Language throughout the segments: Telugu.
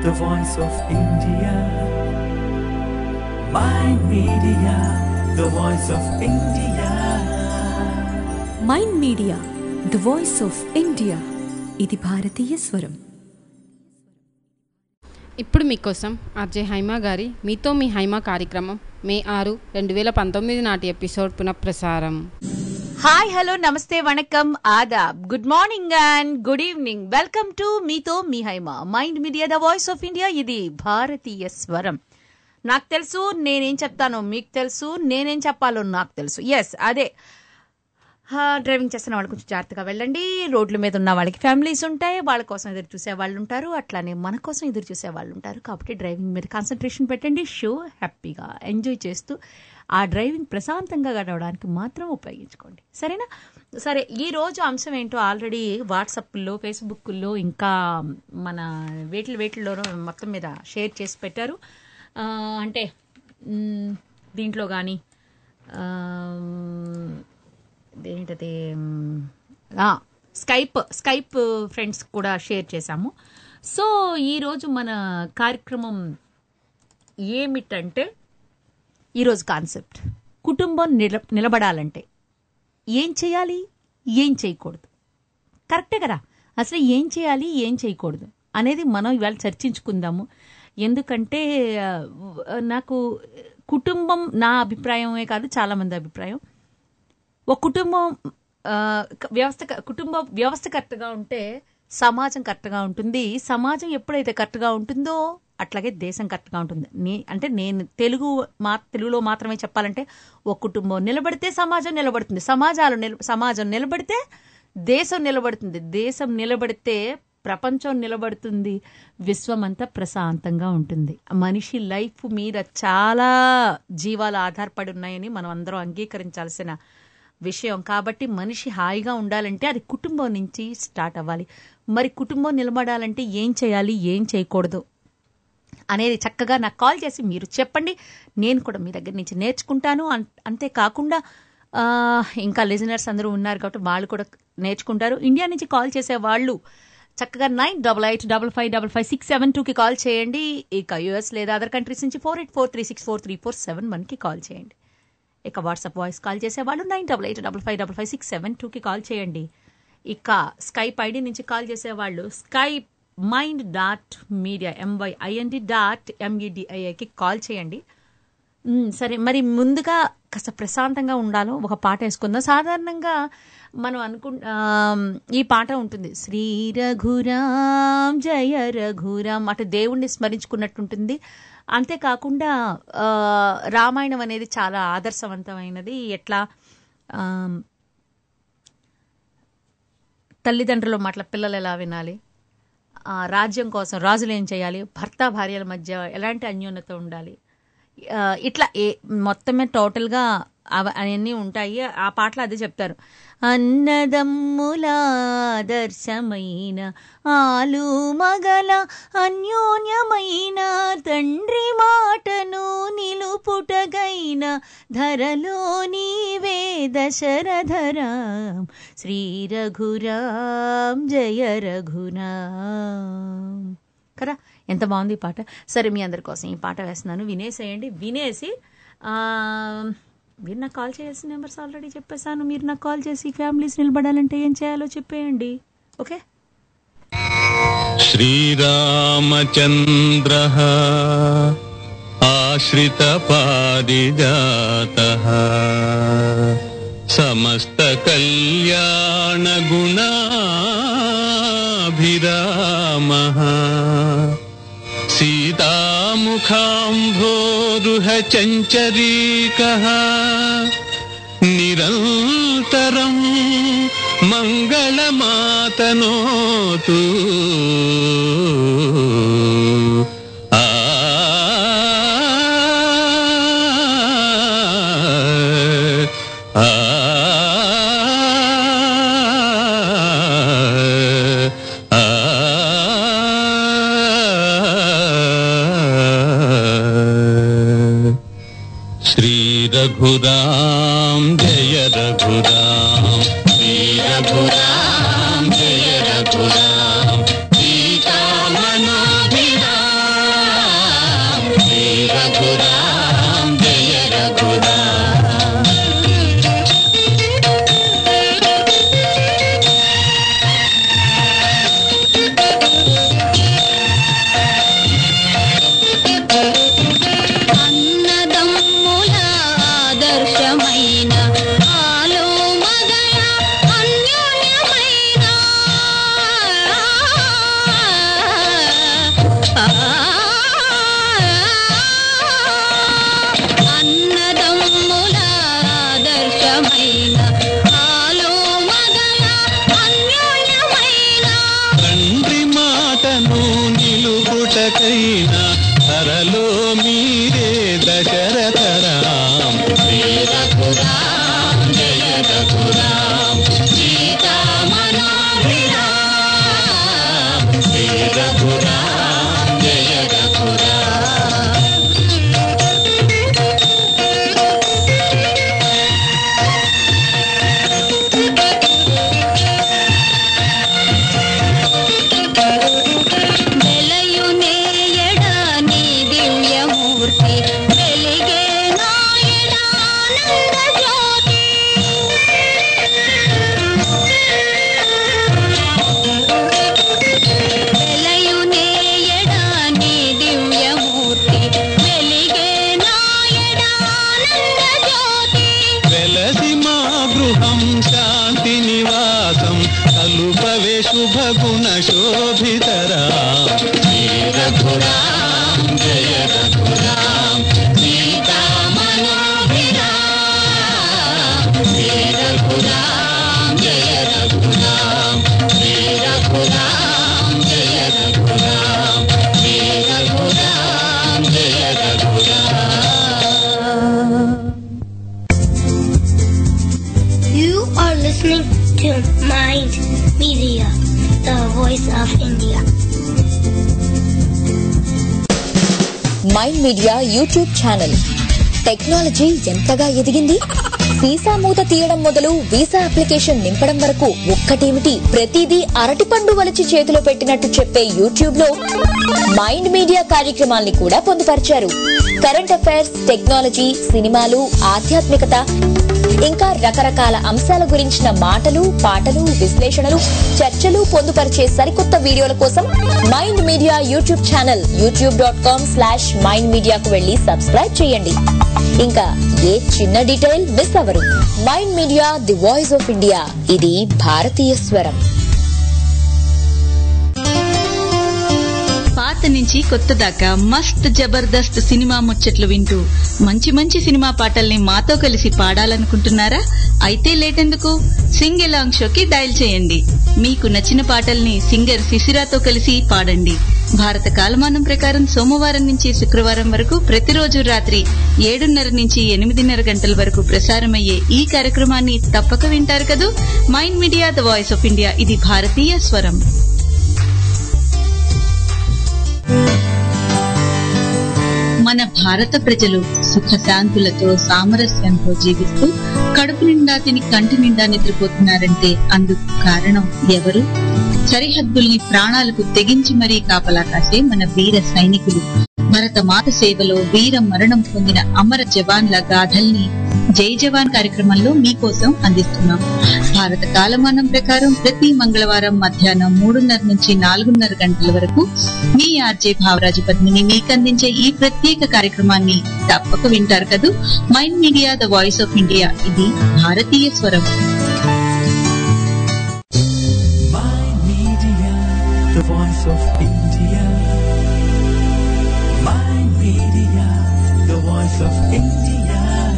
the voice of India. My media, the voice of India. Mind Media the voice of India ఇది భారతీయ స్వరం ఇప్పుడు మీకోసం ఆర్జే హైమా గారి మీతో మీ హైమా కార్యక్రమం మే ఆరు రెండు వేల పంతొమ్మిది నాటి ఎపిసోడ్ పునఃప్రసారం హాయ్ హలో నమస్తే వణకం ఆదాబ్ good morning and good evening welcome to మీతో మీ Haima Mind Media the voice of India ఇది భారతీయ స్వరం నాకు తెలుసు నేనేం చెప్తానో మీకు తెలుసు నేనేం చెప్పాలో నాకు తెలుసు ఎస్ అదే హా, డ్రైవింగ్ చేస్తున్న వాళ్ళు కొంచెం జాగ్రత్తగా వెళ్ళండి రోడ్ల మీద ఉన్న వాళ్ళకి ఫ్యామిలీస్ ఉంటాయి వాళ్ళ కోసం ఎదురు చూసే వాళ్ళు ఉంటారు అట్లానే మన కోసం ఎదురు చూసే వాళ్ళు ఉంటారు కాబట్టి డ్రైవింగ్ మీద కాన్సన్ట్రేషన్ పెట్టండి షో హ్యాపీగా ఎంజాయ్ చేస్తూ ఆ డ్రైవింగ్ ప్రశాంతంగా గడవడానికి మాత్రం ఉపయోగించుకోండి సరేనా సరే ఈ రోజు అంశం ఏంటో ఆల్రెడీ వాట్సాప్లో ఫేస్బుక్లో ఇంకా మన వేటిల వేటిల్లోనూ మొత్తం మీద షేర్ చేసి పెట్టారు ఆ, అంటే మ్, దీంట్లో కానీ ఏంటది మ్, ఆ, స్కైప్ స్కైప్ ఫ్రెండ్స్ కూడా షేర్ చేశాము సో ఈరోజు మన కార్యక్రమం ఏమిటంటే ఈరోజు కాన్సెప్ట్ కుటుంబం నిల నిలబడాలంటే ఏం చేయాలి ఏం చేయకూడదు కరెక్టే కదా అసలు ఏం చేయాలి ఏం చేయకూడదు అనేది మనం ఇవాళ చర్చించుకుందాము ఎందుకంటే ఆ, నాకు కుటుంబం నా అభిప్రాయమే కాదు చాలామంది అభిప్రాయం ఒక కుటుంబం ఆ, క- వ్యవస్థ క- కుటుంబ వ్యవస్థ కరెక్ట్గా ఉంటే సమాజం కరెక్ట్గా ఉంటుంది సమాజం ఎప్పుడైతే కరెక్ట్గా ఉంటుందో అట్లాగే దేశం కరెక్ట్గా ఉంటుంది నే అంటే నేను తెలుగు మా తెలుగులో మాత్రమే చెప్పాలంటే ఒక కుటుంబం నిలబడితే సమాజం నిలబడుతుంది సమాజాలు నిల సమాజం నిలబడితే దేశం నిలబడుతుంది దేశం నిలబడితే ప్రపంచం నిలబడుతుంది విశ్వం అంతా ప్రశాంతంగా ఉంటుంది మనిషి లైఫ్ మీద చాలా జీవాలు ఆధారపడి ఉన్నాయని మనం అందరం అంగీకరించాల్సిన విషయం కాబట్టి మనిషి హాయిగా ఉండాలంటే అది కుటుంబం నుంచి స్టార్ట్ అవ్వాలి మరి కుటుంబం నిలబడాలంటే ఏం చేయాలి ఏం చేయకూడదు అనేది చక్కగా నాకు కాల్ చేసి మీరు చెప్పండి నేను కూడా మీ దగ్గర నుంచి నేర్చుకుంటాను అన్- అంతేకాకుండా ఆ, ఇంకా లిజనర్స్ అందరూ ఉన్నారు కాబట్టి వాళ్ళు కూడా నేర్చుకుంటారు ఇండియా నుంచి కాల్ చేసే వాళ్ళు చక్కగా nine double eight double five double five six seven టూకి కాల్ చేయండి ఇక యుఎస్ లేదా అదర్ కంట్రీస్ నుంచి four eight four three six four three four seven వన్కి కాల్ చేయండి ఇక వాట్సాప్ వాయిస్ కాల్ చేసే వాళ్ళు nine double eight double five double five six seven టూకి కాల్ చేయండి ఇక స్కైప్ ఐడి నుంచి కాల్ చేసే వాళ్ళు Skype mind dot media MYIND dot ఎంఈడిఐకి కాల్ చేయండి మ్, సరే మరి ముందుగా కాస్త ప్రశాంతంగా ఉండాలో ఒక పాట వేసుకుందాం సాధారణంగా మనం అనుకు ఆ, ఈ పాట ఉంటుంది శ్రీ రఘురామ్ జయ రఘురామ్ అటు దేవుణ్ణి స్మరించుకున్నట్టుంటుంది అంతేకాకుండా ఆ, రామాయణం అనేది చాలా ఆదర్శవంతమైనది ఎట్లా ఆ, తల్లిదండ్రుల మాటల పిల్లలు ఎలా వినాలి ఆ, రాజ్యం కోసం రాజులు ఏం చేయాలి భర్త భార్యల మధ్య ఎలాంటి అన్యోన్యత ఉండాలి ఆ, ఇట్లా ఏ మొత్తమే టోటల్గా అవ- అవన్నీ ఉంటాయి ఆ పాటలు అదే చెప్తారు అన్నదమ్ముల ఆదర్శమైన ఆలు మగల అన్యోన్యమైన తండ్రి మాటను నిలుపుటగైన ధరలో నీవే దశరథరాం శ్రీ రఘురాం జయ రఘురాం కదా ఎంత బాగుంది ఈ పాట సరే మీ అందరి కోసం ఈ పాట వేస్తున్నాను వినేసేయండి వినేసి ఆ, మీరు నాకు కాల్ చేయాల్సిన నెంబర్స్ ఆల్రెడీ చెప్పేశాను మీరు నాకు కాల్ చేసి ఫ్యామిలీస్ నిలబడాలంటే ఏం చేయాలో చెప్పేయండి ఓకే श्रीरामचन्द्रः आश्रितपारिजातः समस्तकल्याणगुणाभिरामः सीतामुखाम्भोरुहचञ्चरीकः निरन्तरं मङ्गलमातनोतु आ ఆ श्रीरघुराम जय रघुराम श्रीरघुराम जय रघुराम सीता मनोभिराम కలలో మీరే దశరథ రామ్ శ్రీ రఘురామ్ జయ రఘురామ్ సీతామనోభిరామ్ శ్రీ రఘురామ్ జయ రఘురామ్ వెలయునేయడ నీ దివ్యమూర్తి వెలిగే నాయడానంద జ్యోతి వెలయునేయడ నీ దివ్యమూర్తి వెలిగే నాయడానంద జ్యోతి వెలసి మా గృహం శాంతి నివాసం కలుపవే శుభగుణ శోభితరా శ్రీ రఘురామ్ జయ రఘురామ్ సీతామనోభిరామ్ శ్రీ రఘురామ్ జయ రఘురామ్ శ్రీ రఘురామ్ జయ రఘురామ్ శ్రీ రఘురామ్ జయ Raghuram You are listening to Mind Media, the voice of India. Mind Media YouTube channel technology ఎంతగా ఎదిగింది వీసా మూత తీయడం మొదలు వీసా అప్లికేషన్ నింపడం వరకు ఒక్కటేమిటి ప్రతిదీ అరటిపండు వలిచి చేతిలో పెట్టినట్టు చెప్పే యూట్యూబ్ లో మైండ్ మీడియా కార్యక్రమాల్ని కూడా పొందుపరిచారు కరెంట్ అఫైర్స్ టెక్నాలజీ సినిమాలు ఆధ్యాత్మికత ఇంకా రకరకాల అంశాల గురించిన మాటలు పాటలు విశ్లేషణలు చర్చలు పొందుపరిచే సరికొత్త వీడియోల కోసం Mind Media YouTube channel YouTube dot com slash mind మీడియాకు వెళ్లి సబ్స్క్రైబ్ చేయండి ఇంకా ఏ చిన్న డీటెయిల్ మిస్ అవరు Mind Media the voice of India ఇది భారతీయ స్వరం పాత నుంచి కొత్త దాకా మస్త్ జబర్దస్త్ సినిమా ముచ్చట్లు వింటూ మంచి మంచి సినిమా పాటల్ని మాతో కలిసి పాడాలనుకుంటున్నారా అయితే లేటెందుకు సింగ్ ఎలాంగ్ షోకి డయల్ చేయండి మీకు నచ్చిన పాటల్ని సింగర్ శిశిరాతో కలిసి పాడండి భారత కాలమానం ప్రకారం సోమవారం నుంచి శుక్రవారం వరకు ప్రతిరోజు రాత్రి ఏడున్నర నుంచి ఎనిమిదిన్నర గంటల వరకు ప్రసారమయ్యే ఈ కార్యక్రమాన్ని తప్పక వింటారు కదూ Mind Media the voice of India ఇది భారతీయ స్వరం మన భారత ప్రజలు సుఖశాంతులతో సామరస్యంతో జీవిస్తూ కడుపు నిండా తిని కంటి నిండా నిద్రపోతున్నారంటే అందుకు కారణం ఎవరు సరిహద్దుల్ని ప్రాణాలకు తెగించి మరీ కాపలా కాసే మన వీర సైనికులు భరత మాత సేవలో వీర మరణం పొందిన అమర జవాన్ల గాథల్ని జై జవాన్ కార్యక్రమంలో మీకోసం అందిస్తున్నాం భారత కాలమానం ప్రకారం ప్రతి మంగళవారం మధ్యాహ్నం మూడున్నర నుంచి నాలుగున్నర గంటల వరకు మీ ఆర్జే భావరాజు పద్మిని మీకు అందించే ఈ ప్రత్యేక కార్యక్రమాన్ని తప్పక వింటారు కదూ Mind Media the voice of India ఇది భారతీయ స్వరం Mind Media, the voice of India. Mind Media, the voice of India.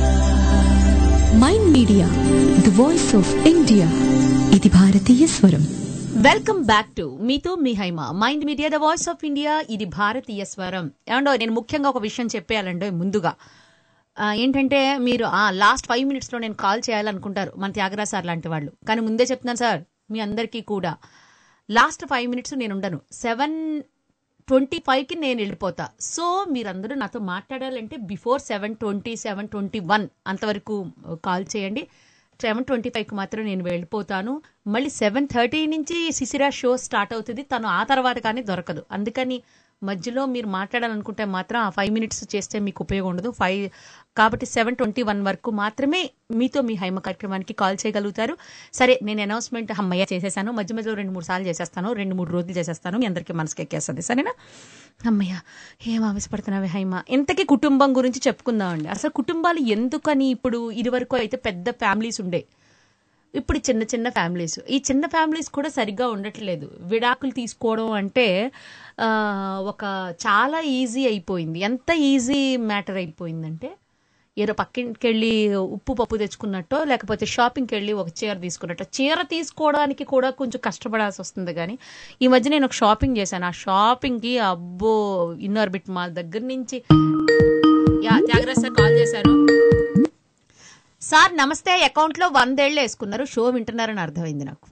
Mind Media the voice of India ఇది భారతీయ స్వరం వెల్కమ్ బ్యాక్ టు మీతో మీ Haima Mind Media the voice of India ఇది భారతీయ స్వరం ఏమండో నేను ముఖ్యంగా ఒక విషయం చెప్పేయాలండి ముందుగా ఆ, ఏంటంటే మీరు ఆ లాస్ట్ ఫైవ్ మినిట్స్లో నేను కాల్ చేయాలనుకుంటారు మన త్యాగరాజ్ సార్ లాంటి వాళ్ళు కానీ ముందే చెప్తున్నాను సార్ మీ అందరికీ కూడా లాస్ట్ ఫైవ్ మినిట్స్ నేను ఉండను సెవెన్ ట్వంటీ ఫైవ్కి నేను వెళ్ళిపోతా సో మీరందరూ నాతో మాట్లాడాలంటే before seven twenty seven twenty one అంతవరకు కాల్ చేయండి సెవెన్ ట్వంటీ ఫైవ్కి మాత్రం నేను వెళ్ళిపోతాను మళ్ళీ సెవెన్ థర్టీ నుంచి శిశిరా షో స్టార్ట్ అవుతుంది తను ఆ తర్వాత కానీ దొరకదు అందుకని మధ్యలో మీరు మాట్లాడాలనుకుంటే మాత్రం ఆ ఫైవ్ మినిట్స్ చేస్తే మీకు ఉపయోగం ఉండదు ఫైవ్ కాబట్టి సెవెన్ ట్వంటీ వన్ వరకు మాత్రమే మీతో మీ హైమ కార్యక్రమానికి కాల్ చేయగలుగుతారు సరే నేను అనౌన్స్మెంట్ అమ్మయ్య చేసేసాను మధ్య మధ్యలో రెండు మూడు సార్లు చేసేస్తాను రెండు మూడు రోజులు చేసేస్తాను మీ అందరికీ మనసుకి ఎక్కేస్తుంది సరేనా అమ్మయ్య ఏం ఆవేశపడుతున్నావే హైమ ఇంతకీ కుటుంబం గురించి చెప్పుకుందామండి అసలు కుటుంబాలు ఎందుకని ఇప్పుడు ఇదివరకు అయితే పెద్ద ఫ్యామిలీస్ ఉండే ఇప్పుడు చిన్న చిన్న ఫ్యామిలీస్ ఈ చిన్న ఫ్యామిలీస్ కూడా సరిగ్గా ఉండట్లేదు విడాకులు తీసుకోవడం అంటే ఆ, ఒక చాలా ఈజీ అయిపోయింది ఎంత ఈజీ మ్యాటర్ అయిపోయిందంటే ఏదో పక్కింటికి వెళ్ళి ఉప్పు పప్పు తెచ్చుకున్నట్టో లేకపోతే షాపింగ్కి వెళ్ళి ఒక చీర తీసుకున్నట్టో చీర తీసుకోవడానికి కూడా కొంచెం కష్టపడాల్సి వస్తుంది కానీ ఈ మధ్య నేను ఒక షాపింగ్ చేశాను ఆ షాపింగ్కి అబ్బో ఇన్నర్ బిట్ మాల్ దగ్గర నుంచి యా త్యాగరాజ్ సార్ కాల్ చేశాను సార్ నమస్తే అకౌంట్లో వందేళ్ళు వేసుకున్నారు షో వింటున్నారని అర్థమైంది నాకు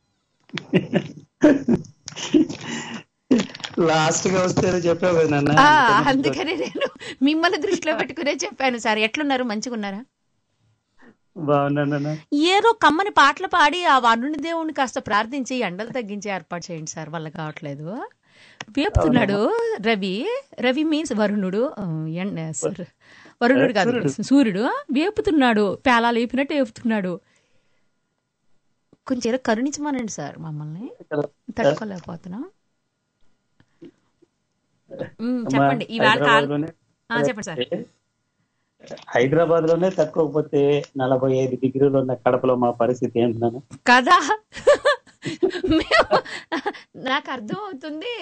లాస్ట్ గా వస్తే ఏదో చెప్పావు కదా నాన్న ఆ, అందుకని నేను మిమ్మల్ని దృష్టిలో పెట్టుకునే చెప్పాను సార్ ఎట్లున్నారు మంచిగా ఉన్నారా బాగున్నాను ఏదో కమ్మని పాటలు పాడి ఆ వరుణుని దేవుణ్ణి కాస్త ప్రార్థించి ఎండలు తగ్గించి ఏర్పాటు చేయండి సార్ వల్ల కావట్లేదు వేపుతున్నాడు రవి రవి మీన్స్ వరుణుడు ఆ, ఎన్- సార్ వరుణుడు కాదు సూర్యుడు. సూర్యుడు వేపుతున్నాడు పేలాలు వేపినట్టు వేపుతున్నాడు కొంచెం ఏదో కరుణించమనండి సార్ మమ్మల్ని తట్టుకోలేకపోతున్నాం ఉమ్, చెప్పండి ఈవేళ కాల్ హైదరాబాద్లోనే ఆ, చెప్పండి సార్ హైదరాబాద్ లోనే తక్కువకపోతే నలభై ఐదు డిగ్రీలు ఉన్న కడపలో మా పరిస్థితి ఏంటన్నాను కదా మేము నాకు అర్థం అవుతుంది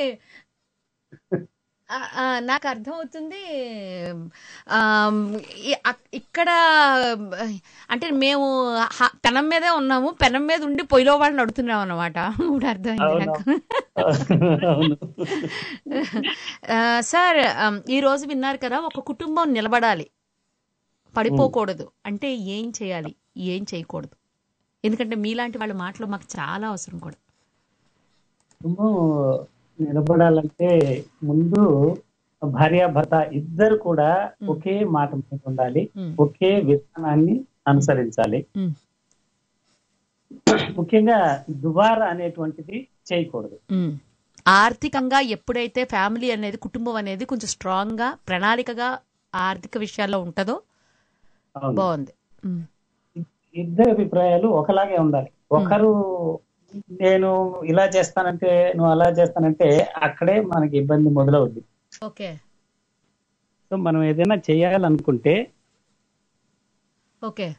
ఆ, ఆ, నాకు అర్థం అవుతుంది ఆమ్, ఈ- అక్- ఇక్కడ అంటే మేము హ- పెనం మీదే ఉన్నాము పెనం మీద ఉండి పొయ్యిలో వాళ్ళని అడుగుతున్నాం అనమాట ఇప్పుడు అర్థమైంది నాకు అవును ఆ, సార్ ఆమ్, ఈ రోజు విన్నారు కదా ఒక కుటుంబం నిలబడాలి పడిపోకూడదు అంటే ఏం చేయాలి ఏం చేయకూడదు ఎందుకంటే మీలాంటి వాళ్ళ మాటలు మాకు చాలా అవసరం కూడా కుటుంబం నిలబడాలంటే ముందు భార్య భర్త ఇద్దరు కూడా ఒకే మాట మీద ఉండాలి ఒకే విధానాన్ని అనుసరించాలి ఉమ్. ముఖ్యంగా దుబారా అనేటువంటిది చేయకూడదు ఉమ్. ఆర్థికంగా ఎప్పుడైతే ఫ్యామిలీ అనేది కుటుంబం అనేది కొంచెం స్ట్రాంగ్ గా ప్రణాళికగా ఆర్థిక విషయాల్లో ఉంటుందో అవును. బాగుంది ఉమ్. ఇద్దరి అభిప్రాయాలు ఒకలాగే ఉండాలి ఒకరు నేను ఇలా చేస్తానంటే నువ్వు అలా చేస్తానంటే అక్కడే మనకి ఇబ్బంది మొదలవుద్ది ఓకే సో మనం ఏదైనా చేయాలనుకుంటే ఓకే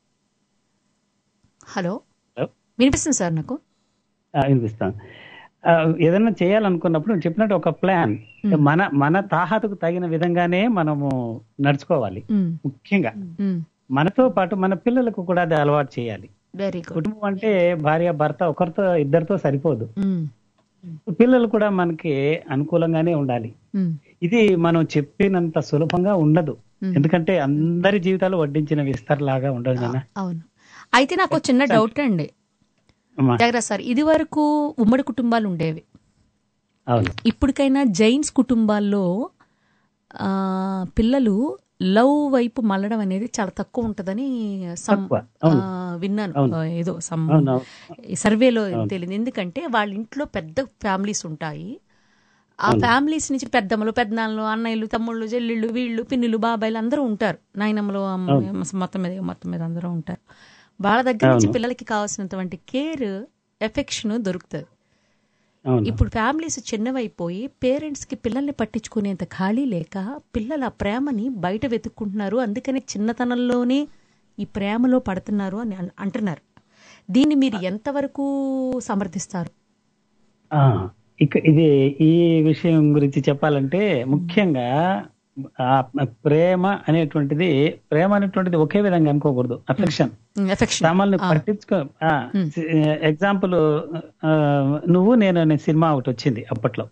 హలో హలో? వినిపిస్తుంది సార్ నాకు ఆ, వినిపిస్తాను ఆ, ఏదైనా చేయాలనుకున్నప్పుడు నువ్వు చెప్పినట్టు ఒక ప్లాన్ మన మన తాహతుకు తగిన విధంగానే మనము నడుచుకోవాలి ఉమ్. ముఖ్యంగా ఉమ్. మనతో పాటు మన పిల్లలకు కూడా అది అలవాటు చేయాలి వెరీ గుడ్ కుటుంబం అంటే భార్య భర్త ఒకరితో ఇద్దరితో సరిపోదు ఉమ్. పిల్లలు కూడా మనకి అనుకూలంగానే ఉండాలి ఉమ్. ఇది మనం చెప్పినంత సులభంగా ఉండదు Hmm. ఎందుకంటే అందరి జీవితాలు వడ్డించిన విస్తరలాగా ఉండదు నాన్న అవును అయితే నాకు ఒక చిన్న డౌట్ అండి అమ్మా, జాగ్రత్త సార్ ఇది వరకు ఉమ్మడి కుటుంబాలు ఉండేవి అవును ఇప్పటికైనా జైన్స్ కుటుంబాల్లో ఆ, పిల్లలు లవ్ వైపు మళ్ళడం అనేది చాలా తక్కువ ఉంటదని some, తక్కువ, అవును. ఆ, విన్నాను అవును. ఆ, ఏదో some అవును, ఈ సర్వేలో అవును. తెలియదు ఎందుకంటే వాళ్ళ ఇంట్లో పెద్ద ఫ్యామిలీస్ ఉంటాయి ఆ ఫ్యామిలీస్ నుంచి పెద్దమ్మలు పెద్దనాన్నలు అన్నయ్యలు తమ్ముళ్ళు చెల్లిళ్ళు వీళ్ళు పిన్నులు బాబాయిలు అందరూ ఉంటారు నాయనమ్మలు అమ్మ- మొత్తం మీద మొత్తం మీద అందరూ ఉంటారు వాళ్ళ దగ్గర నుంచి అవును. పిల్లలకి కావాల్సినటువంటి కేర్ ఎఫెక్షన్ దొరుకుతుంది అవును ఇప్పుడు ఫ్యామిలీస్ చిన్నవైపోయి పేరెంట్స్ కి పిల్లల్ని పట్టించుకునేంత ఖాళీ లేక పిల్లల ఆ ప్రేమని బయట వెతుక్కుంటున్నారు అందుకని చిన్నతనంలోనే ఈ ప్రేమలో పడుతున్నారు అని అన్- అంటున్నారు దీన్ని మీరు ఎంతవరకు సమర్థిస్తారు ఆ, ఇక ఇది ఈ విషయం గురించి చెప్పాలంటే ముఖ్యంగా ఆ ప్రేమ అనేటువంటిది ప్రేమ అనేటువంటిది ఒకే విధంగా అనుకోకూడదు అఫెక్షన్ ఎఫెక్షన్ సామాన్లు పట్టించుకో ఎగ్జాంపుల్ నువ్వు నేను అనే సినిమా ఒకటి వచ్చింది అప్పట్లో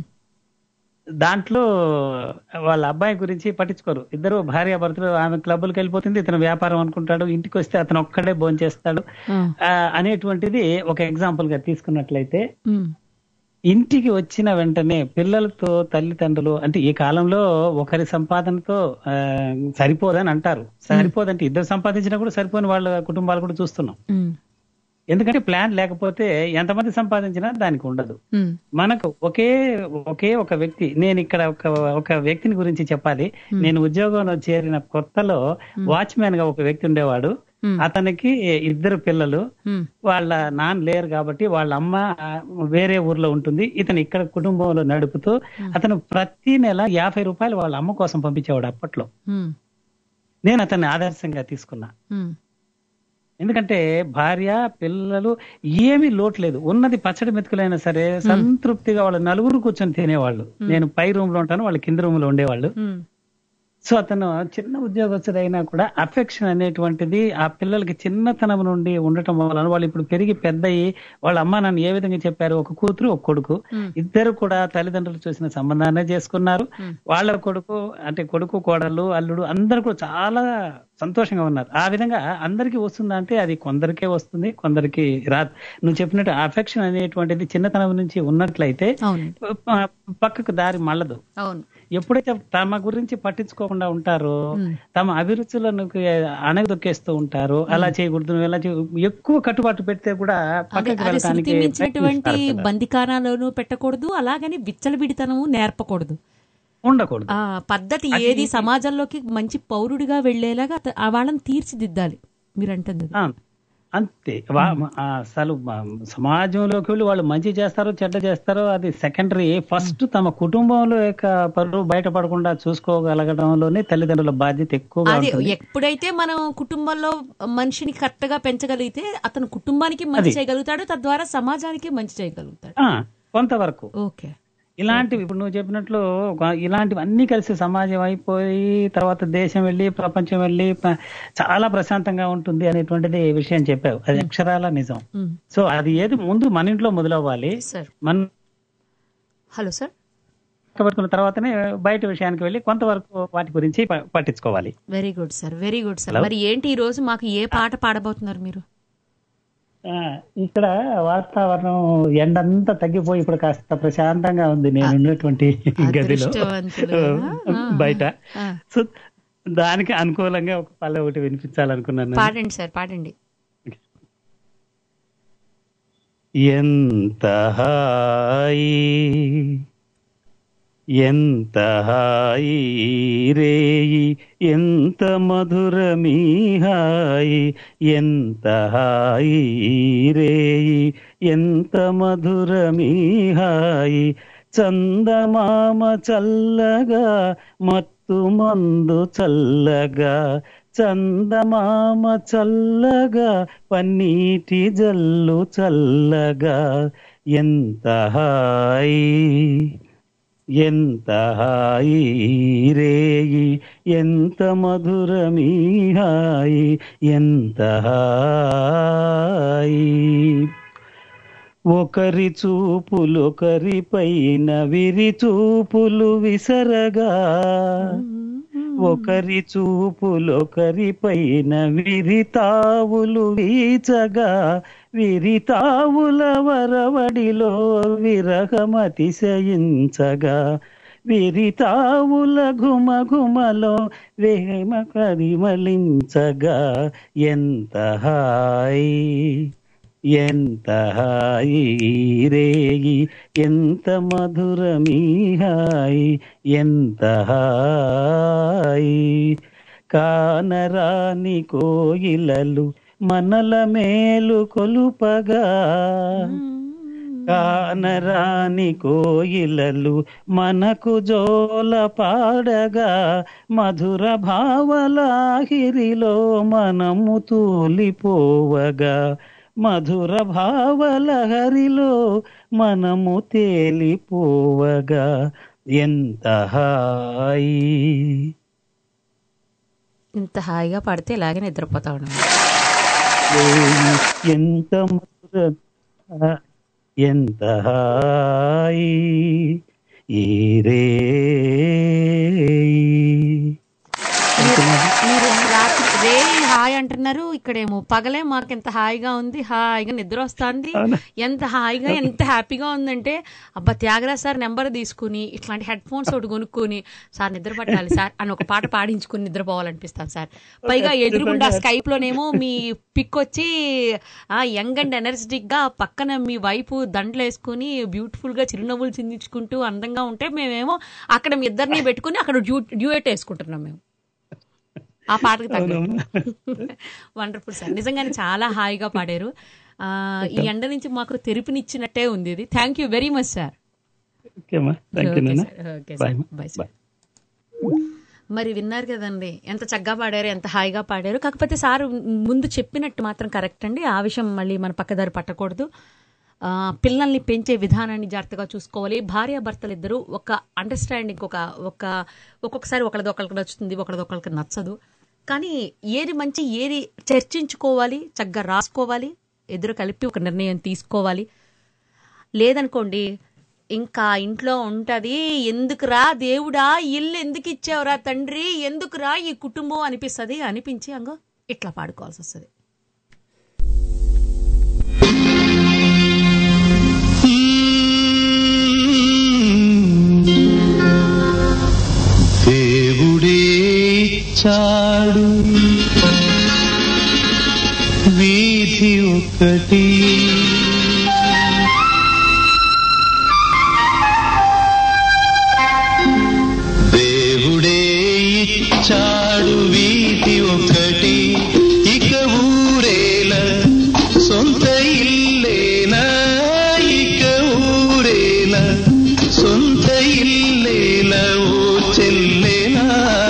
దాంట్లో వాళ్ళ అబ్బాయి గురించి పట్టించుకోరు ఇద్దరు భార్య భర్తలు ఆమె క్లబ్బులకు వెళ్ళిపోతుంది ఇతను వ్యాపారం అనుకుంటాడు ఇంటికి వస్తే అతను ఒక్కడే భోంచేస్తాడు ఆ, అనేటువంటిది ఒక ఎగ్జాంపుల్ గా తీసుకున్నట్లయితే ఇంటికి వచ్చిన వెంటనే పిల్లలతో తల్లిదండ్రులు అంటే ఈ కాలంలో ఒకరి సంపాదనతో ఆ, సరిపోదని అంటారు సరిపోదంటే ఇద్దరు సంపాదించినా కూడా సరిపోని వాళ్ళ కుటుంబాలు కూడా చూస్తున్నాం ఎందుకంటే ప్లాన్ లేకపోతే ఎంతమంది సంపాదించినా దానికి ఉండదు మనకు ఒకే ఒకే ఒక వ్యక్తి నేను ఇక్కడ ఒక ఒక వ్యక్తిని గురించి చెప్పాలి నేను ఉద్యోగంలో చేరిన కొత్తలో వాచ్మెన్ గా ఒక వ్యక్తి ఉండేవాడు అతనికి ఇద్దరు పిల్లలు వాళ్ళ నాన్న లేరు కాబట్టి వాళ్ళ అమ్మ ఆ, వేరే ఊర్లో ఉంటుంది ఇతను ఇక్కడ కుటుంబంలో నడుపుతూ అతను ప్రతి నెల యాభై రూపాయలు వాళ్ళ అమ్మ కోసం పంపించేవాడు అప్పట్లో నేను అతన్ని ఆదర్శంగా తీసుకున్నా ఎందుకంటే భార్య పిల్లలు ఏమీ లోటు లేదు ఉన్నది పచ్చడి మెతుకులైనా సరే సంతృప్తిగా వాళ్ళు నలుగురు కూర్చొని తినేవాళ్ళు నేను పై రూమ్ లో ఉంటాను వాళ్ళు కింద రూమ్ లో ఉండేవాళ్ళు సో అతను చిన్న ఉద్యోగస్తుడు అయినా కూడా అఫెక్షన్ అనేటువంటిది ఆ పిల్లలకి చిన్నతనం నుండి ఉండటం వలన వాళ్ళు ఇప్పుడు పెరిగి పెద్దయి వాళ్ళ అమ్మ నాన్న ఏ విధంగా చెప్పారు ఒక కూతురు ఒక కొడుకు ఇద్దరు కూడా తల్లిదండ్రులు చూసిన సంబంధాన్ని చేసుకున్నారు వాళ్ళ కొడుకు అంటే కొడుకు కోడలు అల్లుడు అందరు కూడా చాలా సంతోషంగా ఉన్నారు ఆ విధంగా అందరికీ వస్తుందా అంటే అది కొందరికే వస్తుంది కొందరికి రాదు నువ్వు చెప్పినట్టు అఫెక్షన్ అనేటువంటిది చిన్నతనం నుంచి ఉన్నట్లయితే అవును ప- పక్కకు దారి మళ్ళదు అవును ఎప్పుడైతే తమ గురించి పట్టించుకోకుండా ఉంటారో తమ అభిరుచులను అణగదొక్కేస్తూ ఉంటారో అలా చేయకూడదు నువ్వు ఇలా చేయ- ఎక్కువ కట్టుబాటు పెడితే కూడా అదే పక్కకి అదే శృతి వెళ్ళడానికి మించినటువంటి ప్రయత్నిస్తారు కదా. బందికానాలోనూ పెట్టకూడదు అలాగని విచ్చలవిడితనము నేర్పకూడదు ఉండకూడదు ఆ పద్ధతి ఏది సమాజంలోకి మంచి పౌరుడిగా వెళ్లేలాగా అత- ఆ వాళ్ళని తీర్చిదిద్దాలి మీరు అంటుంది అది. ఆ, అంతే వా- ఆ, అసలు మా- సమాజంలోకి వెళ్ళి వాళ్ళు మంచి చేస్తారో చెడ్డ చేస్తారో అది సెకండరీ ఫస్ట్ తమ కుటుంబంలో యొక్క పరువు బయటపడకుండా చూసుకోగలగడంలోనే తల్లిదండ్రుల బాధ్యత ఎక్కువగా అదే ఉంటుంది ఎప్పుడైతే మనం కుటుంబంలో మనిషిని కరెక్ట్ గా పెంచగలిగితే అతను కుటుంబానికి మంచి అది. చేయగలుగుతాడు తద్వారా సమాజానికి మంచి చేయగలుగుతాడు ఆ, కొంతవరకు ఓకే ఇలాంటివి ఇప్పుడు నువ్వు చెప్పినట్లు ఒక- ఇలాంటివి అన్ని కలిసి సమాజం అయిపోయి తర్వాత దేశం వెళ్ళి ప్రపంచం వెళ్ళి ప- చాలా ప్రశాంతంగా ఉంటుంది అనేటువంటిది విషయం చెప్పావు అది అక్షరాల నిజం మ్. సో అది ఏది ముందు మన ఇంట్లో మొదలవ్వాలి సార్ మన హలో సార్ పట్టుకున్న తర్వాతనే బయట విషయానికి వెళ్ళి కొంతవరకు వాటి గురించి ప- పట్టించుకోవాలి very good sir very good sir Hello? మరి ఏంటి ఈ రోజు మాకు ఏ పాట పాడబోతున్నారు మీరు ఆ, ఇక్కడ వాతావరణం ఎండంతా తగ్గిపోయి ఇప్పుడు కాస్త ప్రశాంతంగా ఉంది నేను ఉన్నటువంటి గదిలో అదృష్టవంతులు. ఆ, బయట ఆ. సో దానికి అనుకూలంగా ఒక పల్లె ఒకటి వినిపించాలనుకున్నాను పాడండి సార్ పాడండి ఎంత హాయి ఎంత హాయి రేయి ఎంత మధురమీ హాయి ఎంత హాయి రేయి ఎంత మధురమీ హాయి చందమామ చల్లగా మత్తు మందు చల్లగా చందమామ చల్లగా పన్నీటి జల్లు చల్లగా ఎంత హాయి ఎంత హాయి రేయి ఎంత మధురమీ హాయి ఎంత హాయి ఒకరి చూపులొకరి పైన విరి చూపులు విసరగా ఒకరి చూపులొకరి పైన విరితావులు వీచగా విరితావుల వరవడిలో విరహమతిశయించగా విరితావుల ఘుమ ఘుమలో వేమ కరిమలించగా ఎంత హాయి ఎంత హాయి రేయి ఎంత మధురమీ హాయి ఎంత హాయి కానరాని కోయిలలు మనల మేలు కొలుపగా కానరాని కోయిలలు మనకు జోల పాడగా మధుర భావలాహిరిలో మనము తూలిపోవగా మధుర భావలహరిలో మనము తేలిపోవగా ఎంత హాయి ఇంత హాయిగా పాడితే ఇలాగే నిద్రపోతా ఉన్నాం ఎంత మధుర ఎంత హాయి ఈ రేయి మీరు రాత్రి రే హాయ్ అంటున్నారు ఇక్కడేమో పగలే మాకు ఎంత హాయిగా ఉంది హాయిగా నిద్ర వస్తుంది ఎంత హాయిగా ఎంత హ్యాపీగా ఉందంటే అబ్బా త్యాగరాజ్ సార్ నెంబర్ తీసుకుని ఇట్లాంటి హెడ్ ఫోన్స్ ఒకటి కొనుక్కొని సార్ నిద్ర పట్టాలి సార్ అని ఒక పాట పాడించుకుని నిద్రపోవాలనిపిస్తాను సార్ పైగా ఎదురుగుండా స్కైప్ లోనేమో మీ పిక్ వచ్చి ఆ యంగ్ అండ్ ఎనర్జెటిక్ గా పక్కన మీ వైపు దండలు వేసుకుని బ్యూటిఫుల్ గా చిరునవ్వులు చిందించుకుంటూ అందంగా ఉంటే మేమేమో అక్కడ మీ ఇద్దరిని పెట్టుకుని అక్కడ డ్యూ డ్యూయట్ వేసుకుంటున్నాం మేము ఆ పాటకి తగ్గట్టు వండర్ఫుల్ సార్ నిజంగానే చాలా హాయిగా పాడారు ఆ, ఈ ఎండ నుంచి మాకు తెరుపునిచ్చినట్టే ఉంది ఇది thank you very much sir ఓకేమ్మా థ్యాంక్ యూ ఓకే నాన్న sir, okay bye sir, bye sir. మరి విన్నారు కదండి ఎంత చక్కగా పాడారు ఎంత హాయిగా పాడారు కాకపోతే సార్ ముందు చెప్పినట్టు మాత్రం కరెక్ట్ అండి ఆ విషయం మళ్ళీ మన పక్కదారి పట్టకూడదు ఆ, పిల్లల్ని పెంచే విధానాన్ని జాగ్రత్తగా చూసుకోవాలి భార్యాభర్తలు ఇద్దరు ఒక అండర్స్టాండింగ్ ఒక ఒక ఒక్కొక్కసారి ఒకరిది ఒకరికి నచ్చుతుంది ఒకరిది ఒకరికి నచ్చదు కానీ ఏది మంచి ఏది చర్చించుకోవాలి చక్కగా రాసుకోవాలి ఎదురు కలిపి ఒక నిర్ణయం తీసుకోవాలి లేదనుకోండి ఇంకా ఇంట్లో ఉంటది ఎందుకురా దేవుడా ఇల్లు ఎందుకు ఇచ్చావురా తండ్రి ఎందుకురా ఈ కుటుంబం అనిపిస్తుంది అనిపించి అంగో ఇట్లా పాడుకోవాల్సి వస్తుంది దేవుడే ఇచ్చాడు వీధి ఒకటి దేవుడే ఇచ్చాడు వీధి ఒకటి ఇక ఊరేల సొంత ఇల్లేనా ఇక ఊరేల సొంత ఇల్లేల ఓ చెల్లేనా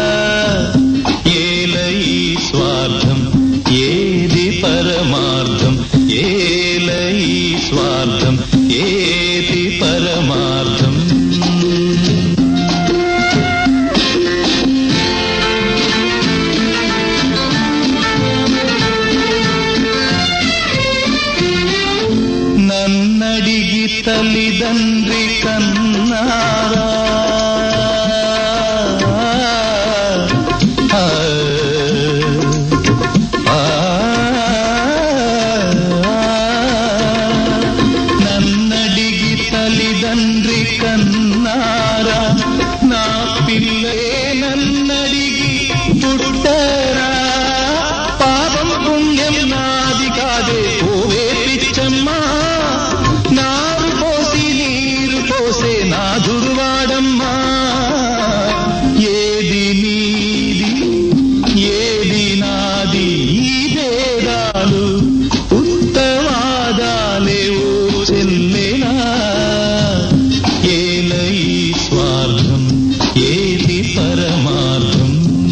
ఏల ఈ స్వార్థం ఏది పరమార్థం ఏల ఈ స్వార్థం ఏది పరమార్థం నన్నడిగి తల్లిదండ్రి కన్నారా ఆ, ఆ, నన్నడిగి తల్లిదండ్రి కన్నారా నా పిల్లే నన్నడిగి పుట్టరా పాపం పుణ్యం నాది కాదే ఓవే పిచ్చమ్మా నారు పోసి నీరు పోసే నా దుర్వాడమ్మా ఏది నీది ఏది నాది ఈ భేదాలు ఉత్తవాదాలే ఓ చెల్లెనా ఏల ఈ స్వార్థం ఏది పరమార్థం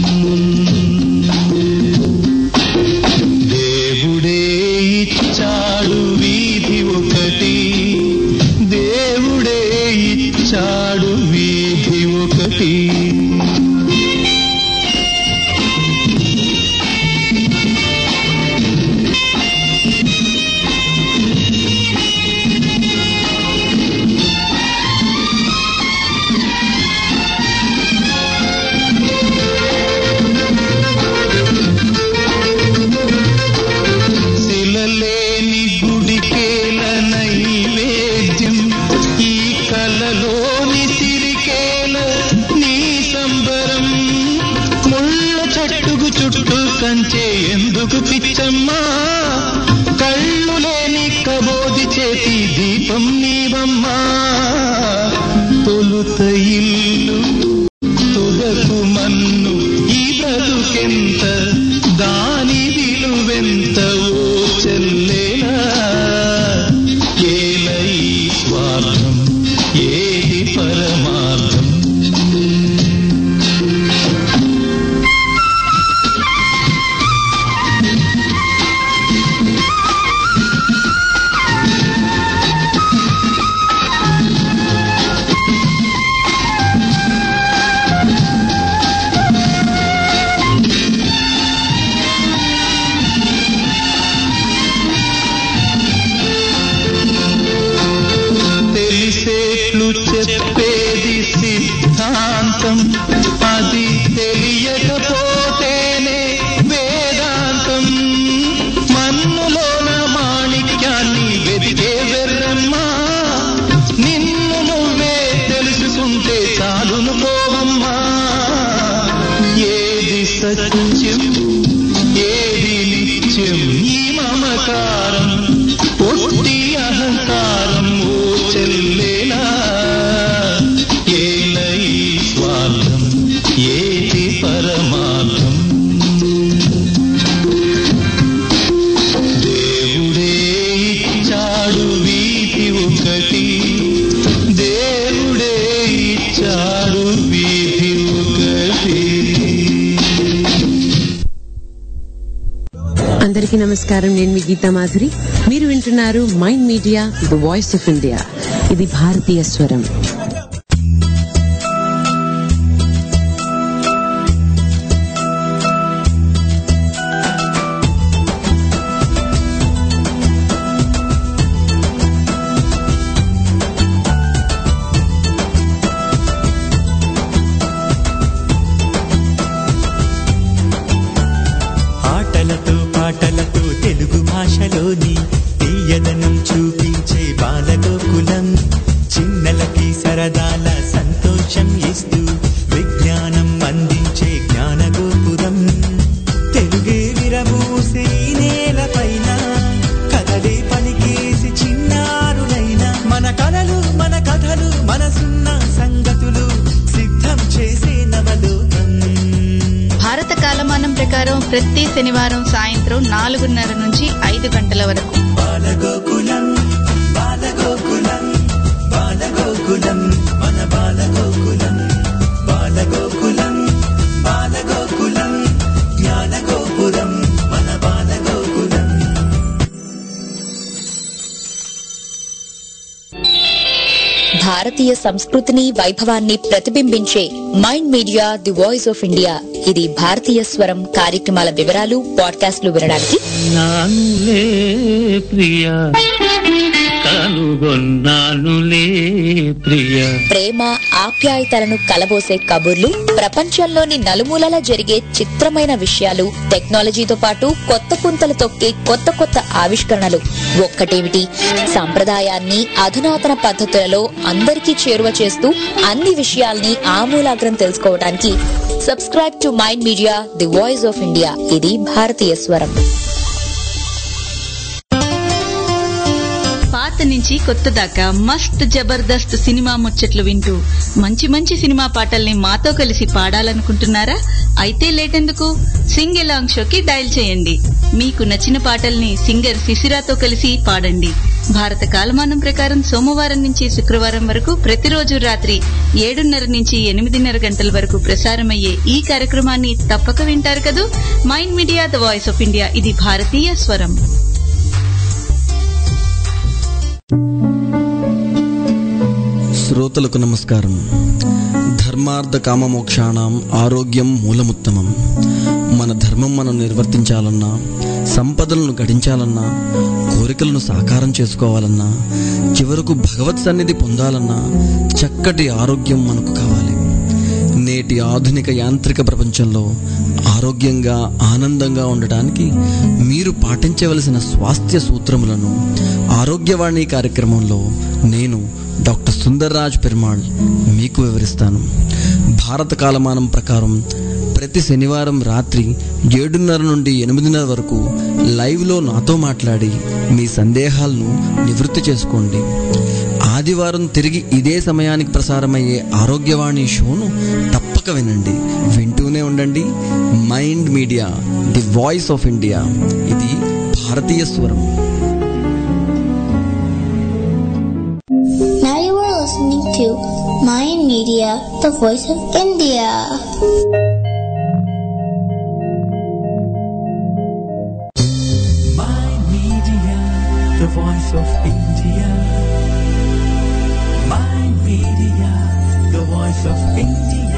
దేవుడే ఇచ్చాడు వీధి ఒకటి దేవుడే ఇచ్చాడు వీధి ఒకటి శిలలేని గుడికేల నైవేద్యం ఈ కలలోని సిరికేల నీ సంబరం ముళ్ళ చెట్టుకు చుట్టూ కంచే ఎందుకు పిచ్చమ్మా కళ్ళు లేని కబోది చేతి దీపం నీవమ్మా తొలుత ఇల్లు తుదకు మన్ను ఈ బ్రతుకెంత దాని విలువెంత ఓ చెల్లేనా ఏల ఈ స్వార్థం ఏది పరమార్థం తెలిసేట్లు చెప్పేది సిద్ధాంతం అది తెలియకపోతేనే వేదాంతం మన్నులోన మాణిక్యాన్ని వెతికే వెర్రమ్మా నిన్ను నువ్వే తెలుసుకుంటే చాలును పోవమ్మా ఏది సత్యం ఏది నిత్యం ఈ మమకారం పొట్టి అహంకారం ఓ చెల్లేలా ఏల ఈ స్వార్థం ఏది పరమార్థం దేవుడే ఇచ్చాడు వీధి ఒకటి దేవుడే ఇచ్చాడు వీధి ఒకటి అందరికీ నమస్కారం నేను మీ గీతా మాధురి మీరు వింటున్నారు Mind Media the voice of India ఇది భారతీయ స్వరం ఆటలతో పాటలతో తెలుగు భాషలోని తీయదనం చూపించే బాలగోకులం చిన్నలకి సరదాల సంతోషం ఇస్తూ విజ్ఞానం అందించే జ్ఞానగోపురం తెలుగే విరబూసే ఈ నేలపైన కథలే పలికేసి చిన్నారులైన మన కలలు మన కథలు మనసున్న సంగతులు సిద్ధం చేసే నవలోకం భారత కాలమానం ప్రకారం ప్రతి శనివారం సాయంత్రం నాలుగున్నర నుంచి ఐదు గంటల వరకు బాలగోకులం బాలగోకులం బాలగోకులం మన బాలగోకులం బాలగోకులం బాలగోకులం జ్ఞానగోపురం మన బాలగోకులం భారతీయ సంస్కృతిని వైభవాన్ని ప్రతిబింబించే Mind Media the voice of India ఇది భారతీయ స్వరం కార్యక్రమాల వివరాలు పాడ్కాస్ట్లు వినడానికి నానులే ప్రియ కనుగొన్నానులే ప్రియ ప్రేమ ఆప్యాయతలను కలబోసే కబుర్లు ప్రపంచంలోని నలుమూలలా జరిగే చిత్రమైన విషయాలు టెక్నాలజీతో పాటు కొత్త పుంతలు తొక్కే కొత్త కొత్త ఆవిష్కరణలు ఒక్కటేమిటి సంప్రదాయాన్ని అధునాతన పద్ధతులలో అందరికీ చేరువ చేస్తూ అన్ని విషయాల్ని ఆమూలాగ్రం తెలుసుకోవడానికి subscribe to Mind Media the voice of India ఇది భారతీయ స్వరం పాత నుంచి కొత్త దాకా మస్త్ జబర్దస్త్ సినిమా ముచ్చట్లు వింటూ మంచి మంచి సినిమా పాటల్ని మాతో కలిసి పాడాలనుకుంటున్నారా అయితే లేటెందుకు సింగ్ ఎలాంగ్ షోకి డయల్ చేయండి మీకు నచ్చిన పాటల్ని సింగర్ శిశిరాతో కలిసి పాడండి భారత కాలమానం ప్రకారం సోమవారం నుంచి శుక్రవారం వరకు ప్రతిరోజు రాత్రి ఏడున్నర నుంచి ఎనిమిదిన్నర గంటల వరకు ప్రసారమయ్యే ఈ కార్యక్రమాన్ని తప్పక వింటారు కదూ Mind Media the voice of India ఇది భారతీయ స్వరం శ్రోతలకు నమస్కారం ధర్మార్థ కామ మోక్షాణం ఆరోగ్యం మూలముత్తమం మన ధర్మం మనం నిర్వర్తించాలన్నా సంపదలను గడించాలన్నా కోరికలను సాకారం చేసుకోవాలన్నా చివరకు భగవత్ సన్నిధి పొందాలన్నా చక్కటి ఆరోగ్యం మనకు కావాలి నేటి ఆధునిక యాంత్రిక ప్రపంచంలో ఆరోగ్యంగా ఆనందంగా ఉండటానికి మీరు పాటించవలసిన స్వాస్థ్య సూత్రములను ఆరోగ్యవాణి కార్యక్రమంలో నేను డాక్టర్ సుందర్రాజ్ పెరుమాళ్ మీకు వివరిస్తాను భారత కాలమానం ప్రకారం ప్రతి శనివారం రాత్రి ఏడున్నర నుండి ఎనిమిదిన్నర వరకు లైవ్లో నాతో మాట్లాడి మీ సందేహాలను నివృత్తి చేసుకోండి ఆదివారం తిరిగి ఇదే సమయానికి ప్రసారమయ్యే ఆరోగ్యవాణి షోను తప్పక వినండి వింటూనే ఉండండి Mind Media the voice of India ఇది భారతీయ స్వరం Now you are listening to Mayan Media, the voice of India. Mind Media, the voice of India. Mind Media, the voice of India.